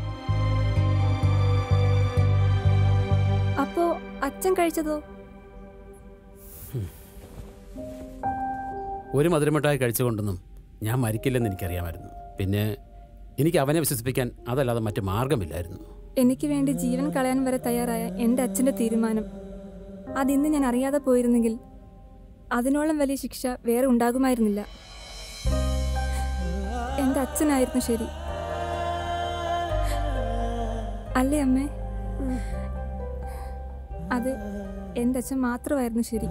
അപ്പോ അച്ഛൻ കഴിച്ചതോ ഒരു മധുരമിഠായി കഴിച്ചുകൊണ്ടൊന്നും ഞാൻ മരിക്കില്ലെന്ന് എനിക്കറിയാമായിരുന്നു പിന്നെ എനിക്ക് അവനെ വിശ്വസിപ്പിക്കാൻ അതല്ലാതെ മറ്റു മാർഗമില്ലായിരുന്നു എനിക്ക് വേണ്ടി ജീവൻ കളയാൻ വരെ തയ്യാറായ എൻ്റെ അച്ഛൻ്റെ തീരുമാനം അതിന്ന് ഞാൻ അറിയാതെ പോയിരുന്നെങ്കിൽ അതിനോളം വലിയ ശിക്ഷ വേറെ ഉണ്ടാകുമായിരുന്നില്ല എൻ്റെ അച്ഛനായിരുന്നു ശരി അല്ലേ അമ്മേ അത് എൻ്റെ അച്ഛൻ മാത്രമായിരുന്നു ശരി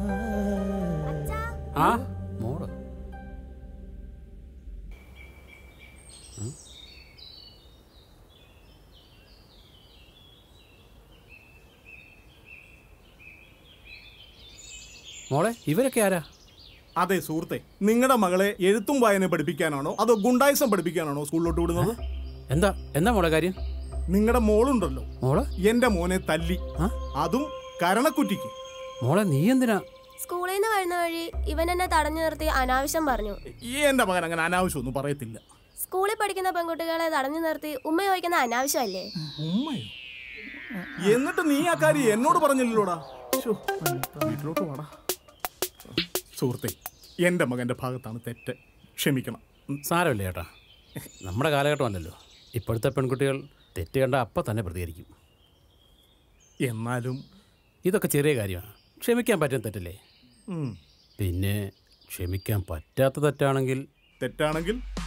ആ മോള് മോളെ ഇവരൊക്കെ ആരാ അതെ സുഹൃത്തെ നിങ്ങളുടെ മകളെ എഴുത്തും വായന പഠിപ്പിക്കാനാണോ അതോ ഗുണ്ടായിസം പഠിപ്പിക്കാനാണോ സ്കൂളിലോട്ട് വിടുന്നത് എന്താ എന്താ മോളെ കാര്യം നിങ്ങളുടെ മോളുണ്ടല്ലോ മോള് എന്റെ മോനെ തല്ലി അതും കരണക്കുറ്റിക്ക് മോളെ നീ എന്തിനാ സ്കൂളിൽ നിന്ന് വരുന്ന വഴി ഇവൻ എന്നെ തടഞ്ഞു നിർത്തി അനാവശ്യം പറഞ്ഞു ഈ എന്റെ മകൻ അങ്ങനെ അനാവശ്യമൊന്നും പറയത്തില്ല സ്കൂളിൽ പഠിക്കുന്ന പെൺകുട്ടികളെ തടഞ്ഞു നിർത്തി ഉമ്മ ചോദിക്കുന്ന അനാവശ്യമല്ലേ ഉമ്മയോ എന്നിട്ട് നീ ആ കാര്യം എന്നോട് പറഞ്ഞില്ലല്ലോടാ ശ്ശോ, വീട്ടിലോട്ട് വാടാ സുഹൃത്തെ എന്റെ മകന്റെ ഭാഗത്താണ് തെറ്റ് ക്ഷമിക്കണം സാരമില്ല ചേട്ടാ നമ്മുടെ കാലഘട്ടമല്ലല്ലോ ഇപ്പോഴത്തെ പെൺകുട്ടികൾ തെറ്റ് കണ്ട അപ്പം തന്നെ പ്രതികരിക്കും എന്നാലും ഇതൊക്കെ ചെറിയ കാര്യമാണ് ക്ഷമിക്കാൻ പറ്റുന്ന തെറ്റല്ലേ ഉം. പിന്നെ ക്ഷമിക്കാൻ പറ്റാത്ത തെറ്റാണെങ്കിൽ തെറ്റാണെങ്കിൽ